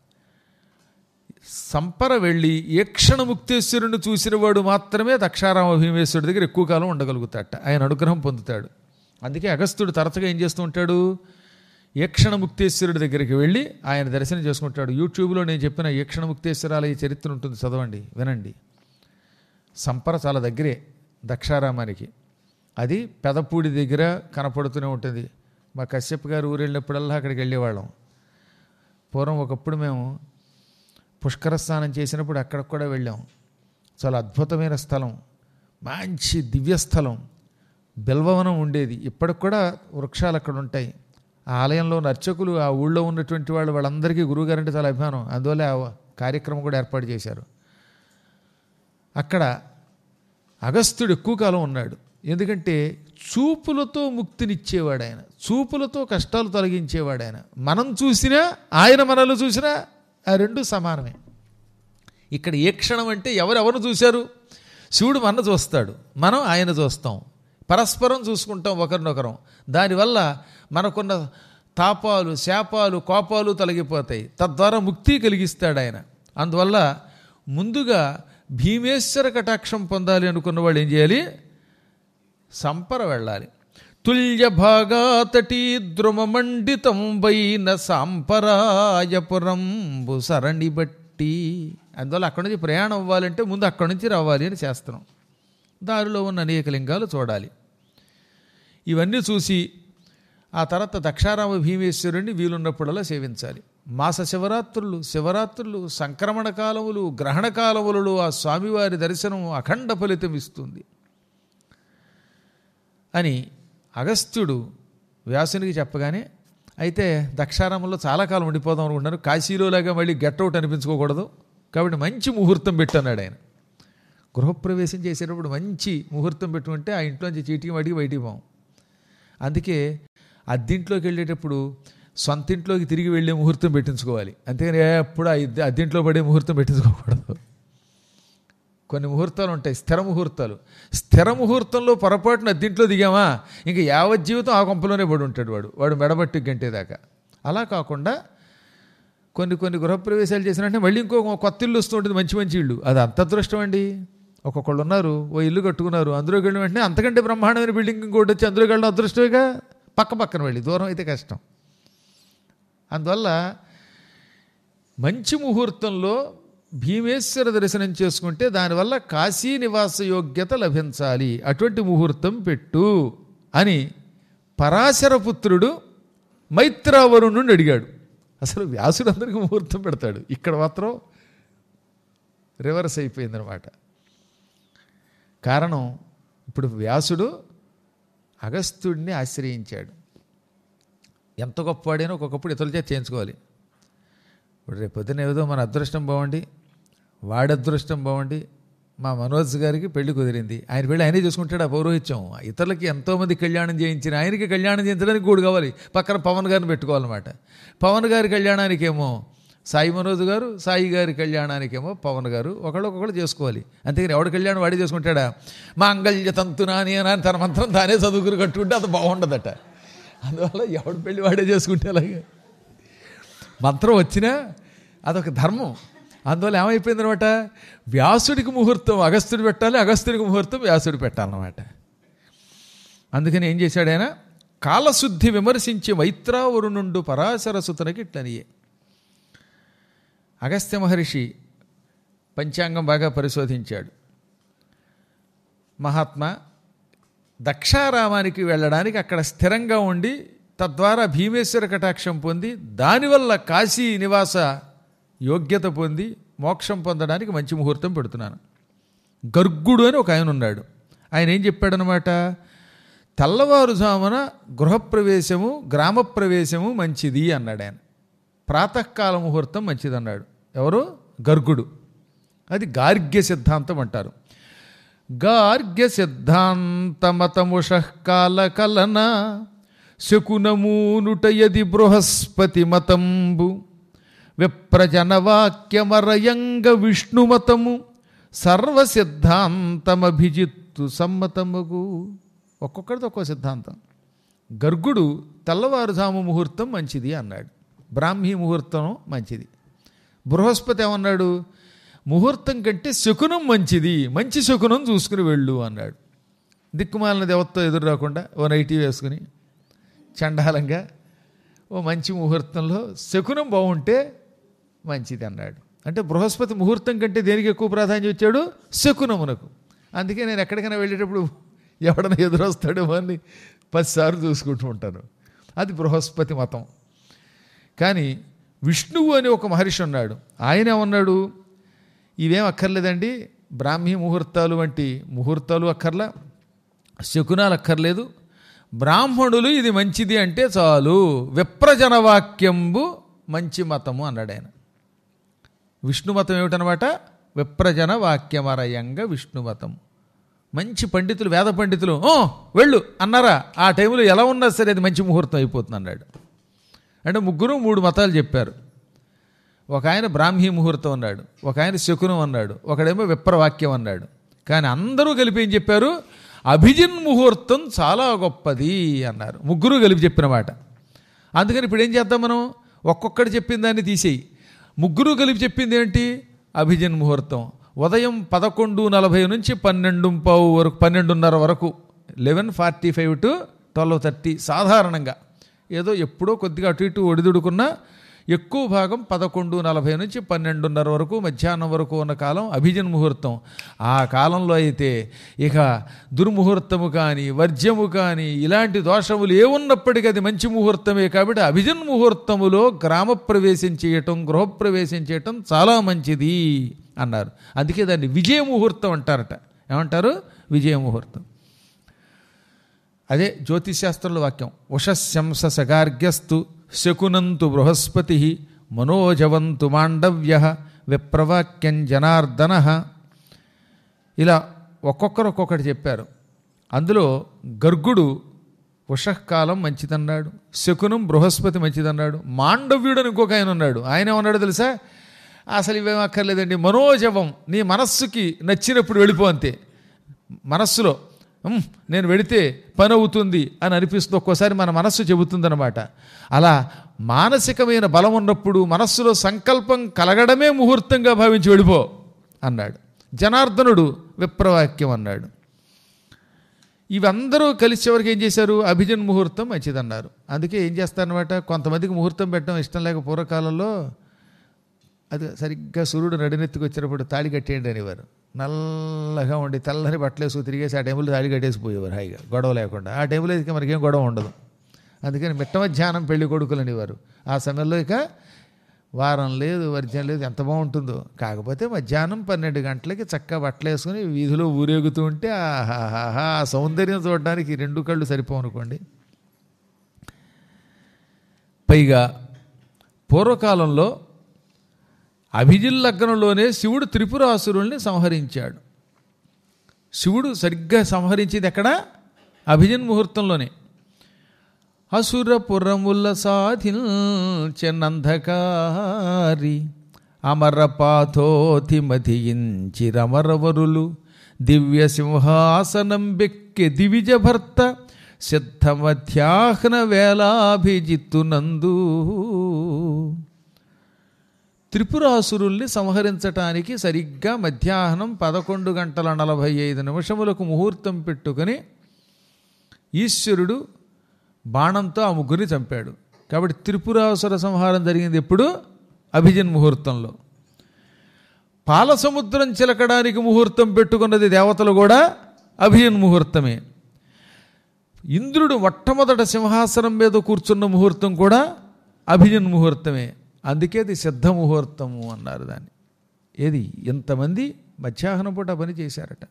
సంపర వెళ్ళి ఏక్షణముక్తేశ్వరుని చూసినవాడు మాత్రమే దక్షారామ భీమేశ్వరుడి దగ్గర ఎక్కువ కాలం ఉండగలుగుతాట ఆయన అనుగ్రహం పొందుతాడు అందుకే అగస్త్యుడు తరచుగా ఏం చేస్తూ ఉంటాడు ఏక్షణముక్తేశ్వరుడి దగ్గరికి వెళ్ళి ఆయన దర్శనం చేసుకుంటాడు యూట్యూబ్లో నేను చెప్పిన ఏక్షణముక్తేశ్వరాలయ చరిత్ర ఉంటుంది చదవండి వినండి సంపర చాలా దగ్గరే దక్షారామానికి అది పెదపూడి దగ్గర కనపడుతూనే ఉంటుంది మా కశ్యప్ గారు ఊరు వెళ్ళినప్పుడల్లా అక్కడికి వెళ్ళేవాళ్ళం పూర్వం ఒకప్పుడు మేము పుష్కర స్నానం చేసినప్పుడు అక్కడికి కూడా వెళ్ళాం చాలా అద్భుతమైన స్థలం మంచి దివ్య స్థలం బిల్వవనం ఉండేది ఇప్పటికి కూడా వృక్షాలు అక్కడ ఉంటాయి ఆ ఆలయంలో అర్చకులు ఆ ఊళ్ళో ఉన్నటువంటి వాళ్ళు వాళ్ళందరికీ గురువుగారంటే చాలా అభిమానం అందువల్ల ఆ కార్యక్రమం కూడా ఏర్పాటు చేశారు అక్కడ అగస్త్యుడు ఎక్కువ కాలం ఉన్నాడు ఎందుకంటే చూపులతో ముక్తినిచ్చేవాడు ఆయన చూపులతో కష్టాలు తొలగించేవాడు ఆయన మనం చూసినా ఆయన మనల్ని చూసినా ఆ రెండు సమానమే ఇక్కడ ఏ క్షణం అంటే ఎవరెవరు చూశారు శివుడు మన చూస్తాడు మనం ఆయన చూస్తాం పరస్పరం చూసుకుంటాం ఒకరినొకరం దానివల్ల మనకున్న తాపాలు శాపాలు కోపాలు తొలగిపోతాయి తద్వారా ముక్తి కలిగిస్తాడు ఆయన అందువల్ల ముందుగా భీమేశ్వర కటాక్షం పొందాలి అనుకున్న వాళ్ళు ఏం చేయాలి సంపర వెళ్ళాలి తుల్య భాగాతటీ ద్రుమమండితం వైన సాంపరాయపురంబు సరణి బట్టి అందువల్ల అక్కడి నుంచి ప్రయాణం అవ్వాలంటే ముందు అక్కడి నుంచి రావాలి అని శాస్త్రం దారిలో ఉన్న అనేక లింగాలు చూడాలి ఇవన్నీ చూసి ఆ తర్వాత దక్షారామ భీమేశ్వరుణ్ణి వీలున్నప్పుడల్లా సేవించాలి మాస శివరాత్రులు శివరాత్రులు సంక్రమణ కాలములు గ్రహణ కాలములలో ఆ స్వామివారి దర్శనం అఖండ ఫలితం ఇస్తుంది అని అగస్త్యుడు వ్యాసునికి చెప్పగానే అయితే దక్షారామంలో చాలా కాలం ఉండిపోదాం అనుకుంటున్నారు కాశీలోలాగా మళ్ళీ గెట్అవుట్ అనిపించుకోకూడదు కాబట్టి మంచి ముహూర్తం పెట్టన్నాడు ఆయన గృహప్రవేశం చేసేటప్పుడు మంచి ముహూర్తం పెట్టుకుంటే ఆ ఇంట్లోంచి చీటికి మడికి బయటికి పోం అందుకే అద్దింట్లోకి వెళ్ళేటప్పుడు సొంత ఇంట్లోకి తిరిగి వెళ్ళే ముహూర్తం పెట్టించుకోవాలి అంతేగాని ఎప్పుడు ఆ ఇద్ద- అద్దింట్లో పడే ముహూర్తం పెట్టించుకోకూడదు కొన్ని ముహూర్తాలు ఉంటాయి స్థిర ముహూర్తాలు స్థిర ముహూర్తంలో పొరపాటున అద్దింట్లో దిగామా ఇంకా యావత్ జీవితం ఆ కొంపలోనే పడి ఉంటాడు వాడు వాడు మెడబట్టి గంటేదాకా అలా కాకుండా కొన్ని కొన్ని గృహప్రవేశాలు చేసినంటే మళ్ళీ ఇంకో కొత్త ఇల్లు వస్తూ ఉంటుంది మంచి మంచి ఇల్లు అది అంత అదృష్టం అండి ఒక్కొక్కళ్ళు ఉన్నారు ఓ ఇల్లు కట్టుకున్నారు అందులోకి వెళ్ళిన వెంటనే అంతకంటే బ్రహ్మాండమైన బిల్డింగ్ ఇంకోటి వచ్చి అందులోకి వెళ్ళడం అదృష్టమేగా పక్క పక్కన వెళ్ళి దూరం అయితే కష్టం అందువల్ల మంచి ముహూర్తంలో భీమేశ్వర దర్శనం చేసుకుంటే దానివల్ల కాశీ నివాస యోగ్యత లభించాలి అటువంటి ముహూర్తం పెట్టు అని పరాశరపుత్రుడు మైత్రావరుణుని అడిగాడు అసలు వ్యాసుడు అందరికీ ముహూర్తం పెడతాడు ఇక్కడ మాత్రం రివర్స్ అయిపోయిందనమాట కారణం ఇప్పుడు వ్యాసుడు అగస్త్యుడిని ఆశ్రయించాడు ఎంత గొప్పవాడైనా ఒక్కొక్కప్పుడు ఇతరుల చేత చేయించుకోవాలి ఇప్పుడు రేపు పొద్దున ఏదో మన అదృష్టం బాగుండి వాడి అదృష్టం బాగుండి మా మనోజ్ గారికి పెళ్లి కుదిరింది ఆయన పెళ్లి ఆయనే చూసుకుంటాడు ఆ పౌరోహిత్యం ఇతరులకి ఎంతోమంది కళ్యాణం చేయించిన ఆయనకి కళ్యాణం చేయించడానికి గూడు కావాలి పక్కన పవన్ గారిని పెట్టుకోవాలన్నమాట పవన్ గారి కళ్యాణానికేమో సాయి మనోజ్ గారు సాయి గారి కళ్యాణానికేమో పవన్ గారు ఒకళ్ళొకళ్ళు చేసుకోవాలి అంతేగాని ఎవడి కళ్యాణం వాడే చేసుకుంటాడా మాంగళ్య తంతునాని అని తన మంత్రం తానే చదువుకుని కట్టుకుంటే అది బాగుండదట అందువల్ల ఎవడు పెళ్లి వాడే చేసుకుంటే అలాగే మంత్రం వచ్చినా అదొక ధర్మం అందువల్ల ఏమైపోయిందనమాట వ్యాసుడికి ముహూర్తం అగస్త్యుడు పెట్టాలి అగస్త్యుడికి ముహూర్తం వ్యాసుడు పెట్టాలన్నమాట అందుకని ఏం చేశాడు ఆయన కాలశుద్ధి విమర్శించి మైత్రావరుణుండు పరాశరసుతనకి ఇట్లనియే అగస్త్య మహర్షి పంచాంగం బాగా పరిశోధించాడు మహాత్మా దక్షారామానికి వెళ్ళడానికి అక్కడ స్థిరంగా ఉండి తద్వారా భీమేశ్వర కటాక్షం పొంది దానివల్ల కాశీ నివాస యోగ్యత పొంది మోక్షం పొందడానికి మంచి ముహూర్తం పెడుతున్నాను గర్గుడు అని ఒక ఆయన ఉన్నాడు ఆయన ఏం చెప్పాడనమాట తెల్లవారుజామున గృహప్రవేశము గ్రామప్రవేశము మంచిది అన్నాడు ఆయన ప్రాతకాల ముహూర్తం మంచిది అన్నాడు ఎవరు గర్గుడు అది గార్గ్య సిద్ధాంతం అంటారు గార్గ్య సిద్ధాంతమతముషః కాల కలన శకునమూనుటయది బృహస్పతి మతంబు విప్రజనవాక్యమరయంగ విష్ణుమతము సర్వసిద్ధాంతమభిజిత్తు సమ్మతముగు ఒక్కొక్కడిది ఒక్కో సిద్ధాంతం గర్గుడు తెల్లవారుజాము ముహూర్తం మంచిది అన్నాడు బ్రాహ్మీ ముహూర్తం మంచిది బృహస్పతి ఏమన్నాడు ముహూర్తం కంటే శకునం మంచిది మంచి శకునం చూసుకుని వెళ్ళు అన్నాడు దిక్కుమాలిన దేవతతో ఎదురు రాకుండా ఓ నైటీ వేసుకుని చండాలంగా ఓ మంచి ముహూర్తంలో శకునం బాగుంటే మంచిది అన్నాడు అంటే బృహస్పతి ముహూర్తం కంటే దేనికి ఎక్కువ ప్రాధాన్యం ఇచ్చాడు శకునమునకు అందుకే నేను ఎక్కడికైనా వెళ్ళేటప్పుడు ఎవడన్నా ఎదురొస్తాడేమో అని పదిసార్లు చూసుకుంటూ ఉంటాను అది బృహస్పతి మతం కానీ విష్ణువు అని ఒక మహర్షి ఉన్నాడు ఆయన ఏమన్నాడు ఇవేం అక్కర్లేదండి బ్రాహ్మీ ముహూర్తాలు వంటి ముహూర్తాలు అక్కర్లా శకునాలు అక్కర్లేదు బ్రాహ్మణులు ఇది మంచిది అంటే చాలు విప్రజన వాక్యంబు మంచి మతము అన్నాడు ఆయన విష్ణు మతం ఏమిటనమాట విప్రజన వాక్యమరయంగా విష్ణు మతం మంచి పండితులు వేద పండితులు "ఓ, వెళ్ళు అన్నారా ఆ టైంలో ఎలా ఉన్నా సరే అది మంచి ముహూర్తం అయిపోతుంది అన్నాడు అంటే ముగ్గురు మూడు మతాలు చెప్పారు ఒక ఆయన బ్రాహ్మీ ముహూర్తం అన్నాడు ఒక ఆయన శకునం అన్నాడు ఒకడేమో విప్రవాక్యం అన్నాడు కానీ అందరూ కలిపి ఏం చెప్పారు అభిజిన్ ముహూర్తం చాలా గొప్పది అన్నారు ముగ్గురు కలిపి చెప్పిన మాట అందుకని ఇప్పుడు ఏం చేద్దాం మనం ఒక్కొక్కడు చెప్పిన దాన్ని తీసేయి ముగ్గురు కలిపి చెప్పింది ఏంటి అభిజిన్ ముహూర్తం ఉదయం పదకొండు నలభై నుంచి పన్నెండు పావు వరకు పన్నెండున్నర వరకు eleven forty five to twelve thirty సాధారణంగా ఏదో ఎప్పుడో కొద్దిగా అటు ఇటు ఒడిదుడుకున్నా ఎక్కువ భాగం పదకొండు నలభై నుంచి పన్నెండున్నర వరకు మధ్యాహ్నం వరకు ఉన్న కాలం అభిజన్ ముహూర్తం ఆ కాలంలో అయితే ఇక దుర్ముహూర్తము కానీ వర్జ్యము కానీ ఇలాంటి దోషములు ఏ ఉన్నప్పటికీ అది మంచి ముహూర్తమే కాబట్టి అభిజన్ ముహూర్తములో గ్రామ ప్రవేశం చేయటం గృహప్రవేశం చేయటం చాలా మంచిది అన్నారు అందుకే దాన్ని విజయ ముహూర్తం అంటారట ఏమంటారు విజయ ముహూర్తం అదే జ్యోతిశాస్త్రంలో వాక్యం ఉషశంస సగార్గ్యస్తు శకునంతు బృహస్పతి మనోజవంతు మాండవ్య విప్రవాక్యం జనార్దన ఇలా ఒక్కొక్కరు ఒక్కొక్కటి చెప్పారు అందులో గర్గుడు ఉషకాలం మంచిదన్నాడు శకునం బృహస్పతి మంచిదన్నాడు మాండవ్యుడు అని ఇంకొక ఆయన ఉన్నాడు ఆయన ఏమన్నాడు తెలుసా అసలు ఇవేం అక్కర్లేదండి మనోజవం నీ మనస్సుకి నచ్చినప్పుడు వెళ్ళిపో అంతే మనస్సులో "ఉమ్, నేను వెడితే పని అవుతుంది అని అనిపిస్తుంది ఒక్కోసారి మన మనస్సు చెబుతుందన్నమాట అలా మానసికమైన బలం ఉన్నప్పుడు మనస్సులో సంకల్పం కలగడమే ముహూర్తంగా భావించి వెళ్ళిపో అన్నాడు జనార్దనుడు విప్రవాక్యం అన్నాడు ఇవందరూ కలిసి చివరికి ఏం చేశారు అభిజన్ ముహూర్తం మంచిదన్నారు అందుకే ఏం చేస్తారనమాట కొంతమందికి ముహూర్తం పెట్టడం ఇష్టం లేక పూర్వకాలంలో అది సరిగ్గా సూర్యుడు నడినెత్తుకు వచ్చినప్పుడు తాళి కట్టేయండి అనేవారు నల్లగా ఉండి తెల్లని బట్టలేసు తిరిగేసి ఆ టైంలో తాళి కట్టేసిపోయేవారు హాయిగా గొడవ లేకుండా ఆ టైంలో ఇక మనకేం గొడవ ఉండదు అందుకని మిట్ట మధ్యాహ్నం పెళ్లి కొడుకులు అనేవారు ఆ సమయంలో ఇక వారం లేదు వర్జం లేదు ఎంత బాగుంటుందో కాకపోతే మధ్యాహ్నం పన్నెండు గంటలకి చక్కగా బట్టలు వేసుకుని వీధిలో ఊరేగుతూ ఉంటే ఆహాహాహా ఆ సౌందర్యం చూడడానికి రెండు కళ్ళు సరిపోవనుకోండి పైగా పూర్వకాలంలో అభిజిల్ లగ్నంలోనే శివుడు త్రిపురాసురుల్ని సంహరించాడు శివుడు సరిగ్గా సంహరించేది ఎక్కడ అభిజిన్ ముహూర్తంలోనే అసురపురముల సాధించెనంధకారి అమరపాథోతి మధించి రమరవరులు దివ్య సింహాసనం బెక్కె దివిజ భర్త సిద్ధమధ్యాహ్న వేలాభిజిత్తునందు త్రిపురాసురుల్ని సంహరించటానికి సరిగ్గా మధ్యాహ్నం పదకొండు గంటల నలభై ఐదు నిమిషములకు ముహూర్తం పెట్టుకుని ఈశ్వరుడు బాణంతో ఆ ముగ్గురిని చంపాడు కాబట్టి త్రిపురాసుర సంహారం జరిగింది ఎప్పుడు అభిజన్ ముహూర్తంలో పాల సముద్రం చిలకడానికి ముహూర్తం పెట్టుకున్నది దేవతలు కూడా అభియన్ ముహూర్తమే ఇంద్రుడు మొట్టమొదట సింహాసనం మీద కూర్చున్న ముహూర్తం కూడా అభిజన్ ముహూర్తమే అందుకే అది సిద్ధ ముహూర్తము అన్నారు దాన్ని ఏది ఎంతమంది మధ్యాహ్నం పూట పని చేశారట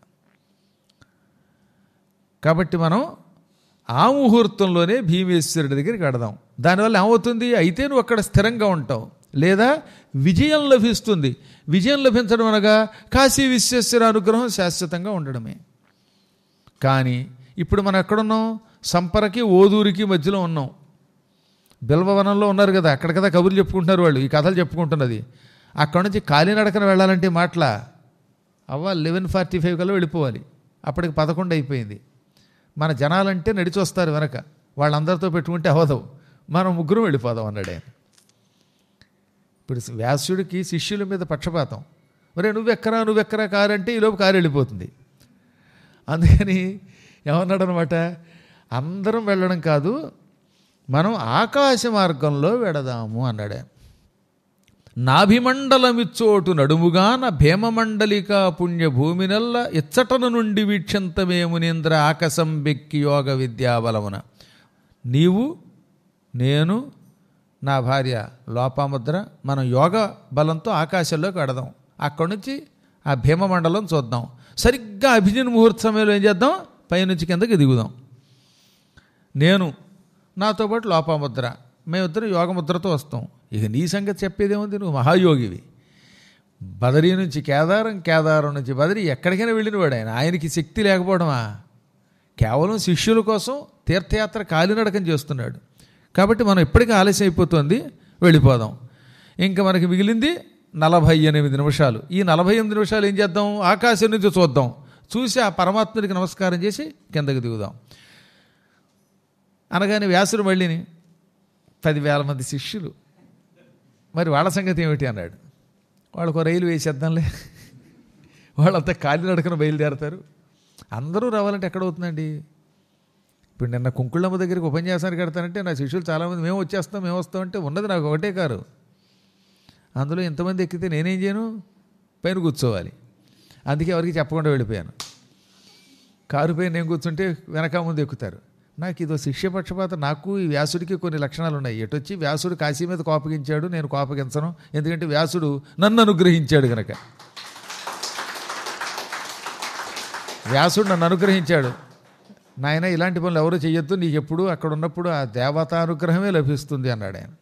కాబట్టి మనం ఆ ముహూర్తంలోనే భీమేశ్వరుడి దగ్గరికి కడదాం దానివల్ల ఏమవుతుంది అయితే నువ్వు అక్కడ స్థిరంగా ఉంటావు లేదా విజయం లభిస్తుంది విజయం లభించడం అనగా కాశీ విశ్వేశ్వర అనుగ్రహం శాశ్వతంగా ఉండడమే కానీ ఇప్పుడు మనం ఎక్కడున్నాం సంపరకి ఓదూరికి మధ్యలో ఉన్నాం బిల్వవనంలో ఉన్నారు కదా అక్కడ కదా కబుర్లు చెప్పుకుంటున్నారు వాళ్ళు ఈ కథలు చెప్పుకుంటున్నది అక్కడ నుంచి కాలినడకన వెళ్ళాలంటే మాటల అవ్వ లెవెన్ ఫార్టీ ఫైవ్ కల్లా వెళ్ళిపోవాలి అప్పటికి పదకొండు అయిపోయింది మన జనాలంటే నడిచి వస్తారు వెనక వాళ్ళందరితో పెట్టుకుంటే అవదు మనం ముగ్గురం వెళ్ళిపోదాం అన్నాడు ఆయన ఇప్పుడు వ్యాసుడికి శిష్యుల మీద పక్షపాతం ఒరే నువ్వెక్కరా నువ్వెక్కరా కారు అంటే ఈలోపు కారు వెళ్ళిపోతుంది అందుకని ఏమన్నాడు అనమాట అందరం వెళ్ళడం కాదు మనం ఆకాశ మార్గంలో వెడదాము అన్నాడు ఆయన. నాభిమండలమిచ్చోటు నడుముగాన భీమమండలిక పుణ్యభూమినల్ల ఇచ్చటను నుండి వీక్షంతమే మునీంద్ర ఆకాశం బెక్కి యోగ విద్యాబలమున నీవు నేను నా భార్య లోపాముద్ర మనం యోగ బలంతో ఆకాశంలోకి వెడదాం అక్కడి నుంచి ఆ భీమమండలం చూద్దాం సరిగ్గా అభిజన్ ముహూర్త సమయంలో ఏం చేద్దాం పైనుంచి కిందకి దిగుదాం నేను నాతో పాటు లోపాముద్ర మేమిద్దరం యోగముద్రతో వస్తాం ఇక నీ సంగతి చెప్పేదేముంది నువ్వు మహాయోగివి బదరీ నుంచి కేదారం కేదారం నుంచి బదరి ఎక్కడికైనా వెళ్ళినవాడు ఆయన ఆయనకి శక్తి లేకపోవడమా కేవలం శిష్యుల కోసం తీర్థయాత్ర కాలినడకం చేస్తున్నాడు కాబట్టి మనం ఇప్పటికీ ఆలస్యం అయిపోతుంది వెళ్ళిపోదాం ఇంకా మనకి మిగిలింది నలభై ఎనిమిది నిమిషాలు ఈ నలభై ఎనిమిది నిమిషాలు ఏం చేద్దాం ఆకాశం నుంచి చూద్దాం చూసి ఆ పరమాత్ముడికి నమస్కారం చేసి కిందకి దిగుదాం అనగానే వ్యాసుడు మళ్ళీని పదివేల మంది శిష్యులు మరి వాళ్ళ సంగతి ఏమిటి అన్నాడు వాళ్ళకు రైలు వేసేద్దాంలే వాళ్ళంతా కాలినడకన బయలుదేరతారు అందరూ రావాలంటే ఎక్కడ అవుతుందండి ఇప్పుడు నిన్న కుంకుళ్ళమ్మ దగ్గరికి ఉపన్యాసానికి కడతానంటే నా శిష్యులు చాలామంది మేము వచ్చేస్తాం మేము వస్తామంటే ఉన్నది నాకు ఒకటే కారు అందులో ఎంతమంది ఎక్కితే నేనేం చేయను పైన కూర్చోవాలి అందుకే ఎవరికి చెప్పకుండా వెళ్ళిపోయాను కారు పైన నేను కూర్చుంటే వెనక ముందు ఎక్కుతారు నాకు ఇదో శిష్యపక్షపాతం నాకు ఈ వ్యాసుడికి కొన్ని లక్షణాలు ఉన్నాయి ఎటొచ్చి వ్యాసుడు కాశీ మీద కోపగించాడు నేను కోపగించను ఎందుకంటే వ్యాసుడు నన్ను అనుగ్రహించాడు కనుక వ్యాసుడు నన్ను అనుగ్రహించాడు నాయన ఇలాంటి పనులు ఎవరు చెయ్యొద్దు నీకు ఎప్పుడు అక్కడ ఉన్నప్పుడు ఆ దేవతా అనుగ్రహమే లభిస్తుంది అన్నాడు ఆయన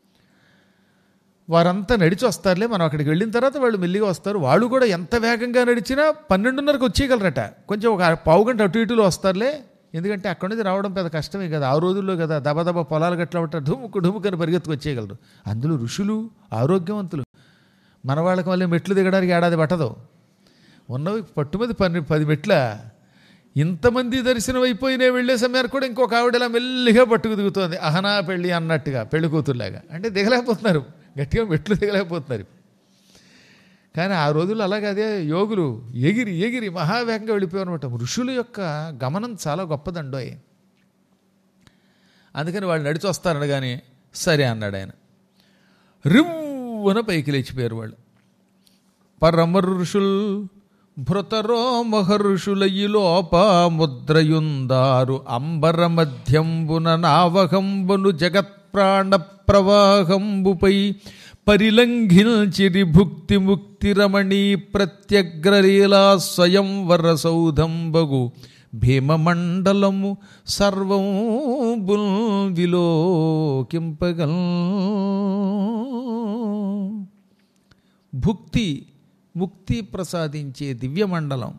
వారంతా నడిచి వస్తారులే మనం అక్కడికి వెళ్ళిన తర్వాత వాళ్ళు మెల్లిగా వస్తారు వాళ్ళు కూడా ఎంత వేగంగా నడిచినా పన్నెండున్నరకు వచ్చేయగలరట కొంచెం ఒక పావు గంట అటు ఇటులో వస్తారులే ఎందుకంటే అక్కడి నుంచి రావడం పెద్ద కష్టమే కదా ఆ రోజుల్లో కదా దబదబ పొలాలు గట్ల ఉంటారు ఢుముకు ఢుముకని పరిగెత్తుకు వచ్చేయగలరు అందులో ఋషులు ఆరోగ్యవంతులు మన వాళ్ళకి మళ్ళీ మెట్లు దిగడానికి ఏడాది పట్టదు ఉన్నవి పట్టుమది పన్నె పది మెట్ల ఇంతమంది దర్శనం అయిపోయినా వెళ్ళే సమయానికి కూడా ఇంకొక ఆవిడ ఇలా మెల్లిగా పట్టుకు దిగుతోంది అహనా పెళ్ళి అన్నట్టుగా పెళ్లి కూతురులాగా అంటే దిగలేకపోతున్నారు గట్టిగా మెట్లు దిగలేకపోతున్నారు కానీ ఆ రోజుల్లో అలాగే అదే యోగులు ఎగిరి ఎగిరి మహావేగంగా వెళ్ళిపోయారనమాట ఋషుల యొక్క గమనం చాలా గొప్పదండోయ్ అందుకని వాళ్ళు నడిచి వస్తారనగానే సరే అన్నాడు ఆయన రివ్వున పైకి లేచిపోయారు వాళ్ళు పరమ ఋషుల్ భృతరో మహర్షులయ్యి లోప ముద్రయుందారు అంబర మధ్యంబున నావహంబును జగత్ప్రాణ ప్రవాహంబుపై పరిలంఘించిరి భుక్తి ముక్తి రమణీ ప్రత్యగ్రలీలా స్వయంవర సౌధంబగు భీమమండలము సర్వం విలోకింపగల్ భుక్తి ముక్తి ప్రసాదించే దివ్యమండలం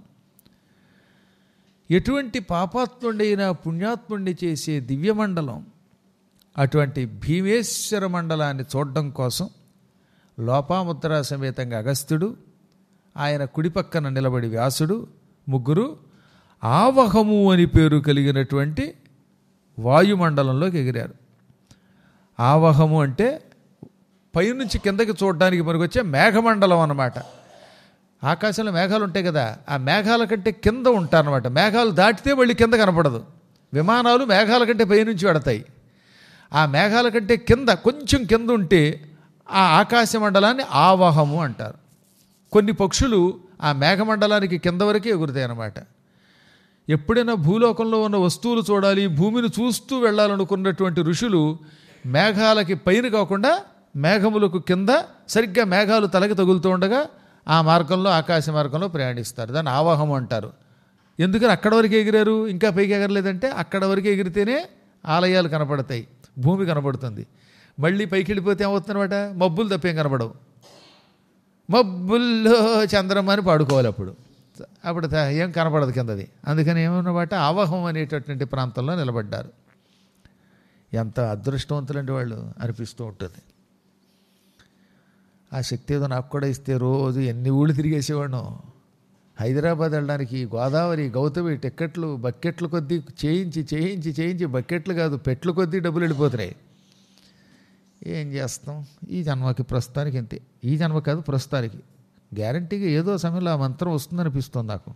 ఎటువంటి పాపాత్ముడైన పుణ్యాత్ముడిని చేసే దివ్యమండలం అటువంటి భీమేశ్వర మండలాన్ని చూడడం కోసం లోపాముద్ర సమేతంగా అగస్త్యుడు ఆయన కుడిపక్కన నిలబడి వ్యాసుడు ముగ్గురు ఆవహము అని పేరు కలిగినటువంటి వాయుమండలంలోకి ఎగిరారు ఆవహము అంటే పైనుంచి కిందకి చూడడానికి మనకు వచ్చే మేఘమండలం అన్నమాట ఆకాశంలో మేఘాలు ఉంటాయి కదా ఆ మేఘాల కంటే కింద ఉంటారనమాట మేఘాలు దాటితే మళ్ళీ కింద కనపడదు విమానాలు మేఘాల కంటే పైనుంచి వెడతాయి ఆ మేఘాల కంటే కింద కొంచెం కింద ఉంటే ఆ ఆకాశ మండలాన్ని ఆవహము అంటారు కొన్ని పక్షులు ఆ మేఘమండలానికి కింద వరకే ఎగురుతాయి అన్నమాట ఎప్పుడైనా భూలోకంలో ఉన్న వస్తువులు చూడాలి భూమిని చూస్తూ వెళ్ళాలనుకున్నటువంటి ఋషులు మేఘాలకి పైన కాకుండా మేఘములకు కింద సరిగ్గా మేఘాలు తలకి తగులుతూ ఉండగా ఆ మార్గంలో ఆకాశ మార్గంలో ప్రయాణిస్తారు దాన్ని ఆవాహం అంటారు ఎందుకని అక్కడ వరకు ఎగిరారు ఇంకా పైకి ఎగరలేదంటే అక్కడ వరకు ఎగిరితేనే ఆలయాలు కనపడతాయి భూమి కనపడుతుంది మళ్ళీ పైకి వెళ్ళిపోతే ఏమవుతుందన్నమాట మబ్బులు తప్పేం కనపడవు మబ్బుల్లో చంద్రమ్మ అని పాడుకోవాలి అప్పుడు అప్పుడు త- ఏం కనపడదు కిందది అందుకని ఏమన్నమాట ఆవహం అనేటటువంటి ప్రాంతంలో నిలబడ్డారు ఎంత అదృష్టవంతులంటే వాళ్ళు అనిపిస్తూ ఉంటుంది ఆ శక్తి ఏదో నాకు కూడా ఇస్తే రోజు ఎన్ని ఊళ్ళు తిరిగేసేవాడు హైదరాబాద్ వెళ్ళడానికి గోదావరి గౌతమి టిక్కెట్లు బకెట్ల కొద్దీ చేయించి చేయించి చేయించి బకెట్లు కాదు పెట్లు కొద్దీ డబ్బులు వెళ్ళిపోతున్నాయి ఏం చేస్తాం ఈ జన్మకి ప్రస్తుతానికి ఇంతే ఈ జన్మ కాదు ప్రస్తుతానికి గ్యారంటీగా ఏదో సమయంలో ఆ మంత్రం వస్తుందనిపిస్తుంది నాకు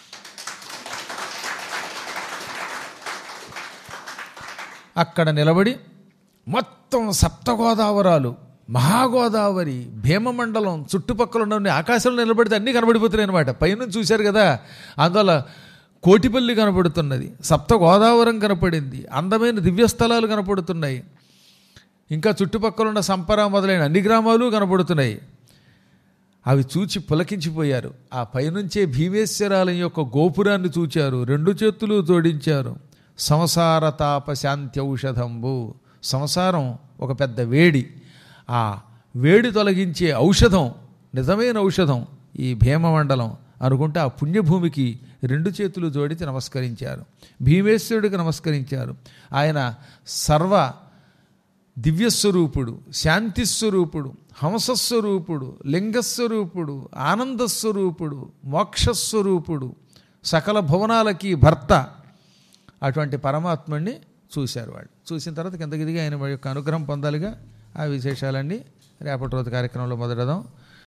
అక్కడ నిలబడి మొత్తం సప్తగోదావరాలు మహాగోదావరి భీమమండలం చుట్టుపక్కల ఉన్న ఆకాశంలో నిలబడితే అన్నీ కనబడిపోతున్నాయి అనమాట పైనుంచి చూశారు కదా అందువల్ల కోటిపల్లి కనపడుతున్నది సప్త గోదావరం కనపడింది అందమైన దివ్యస్థలాలు కనపడుతున్నాయి ఇంకా చుట్టుపక్కల ఉన్న సంపర మొదలైన అన్ని గ్రామాలు కనపడుతున్నాయి అవి చూచి పులకించిపోయారు ఆ పైనుంచే భీమేశ్వరాలయం యొక్క గోపురాన్ని చూచారు రెండు చేతులు జోడించారు సంసార తాప శాంతి ఔషధంబు సంసారం ఒక పెద్ద వేడి ఆ వేడి తొలగించే ఔషధం నిజమైన ఔషధం ఈ భీమమండలం అనుకుంటే ఆ పుణ్యభూమికి రెండు చేతులు జోడించి నమస్కరించారు భీమేశ్వరుడికి నమస్కరించారు ఆయన సర్వ దివ్యస్వరూపుడు శాంతిస్వరూపుడు హంసస్వరూపుడు లింగస్వరూపుడు ఆనందస్వరూపుడు మోక్షస్వరూపుడు సకల భువనాలకి భర్త అటువంటి పరమాత్ముడిని చూశారు వాళ్ళు చూసిన తర్వాత కిందకి దిగి ఆయన యొక్క అనుగ్రహం పొందాలిగా ఆ విశేషాలన్నీ రేపటి రోజు కార్యక్రమంలో మొదలెడదాం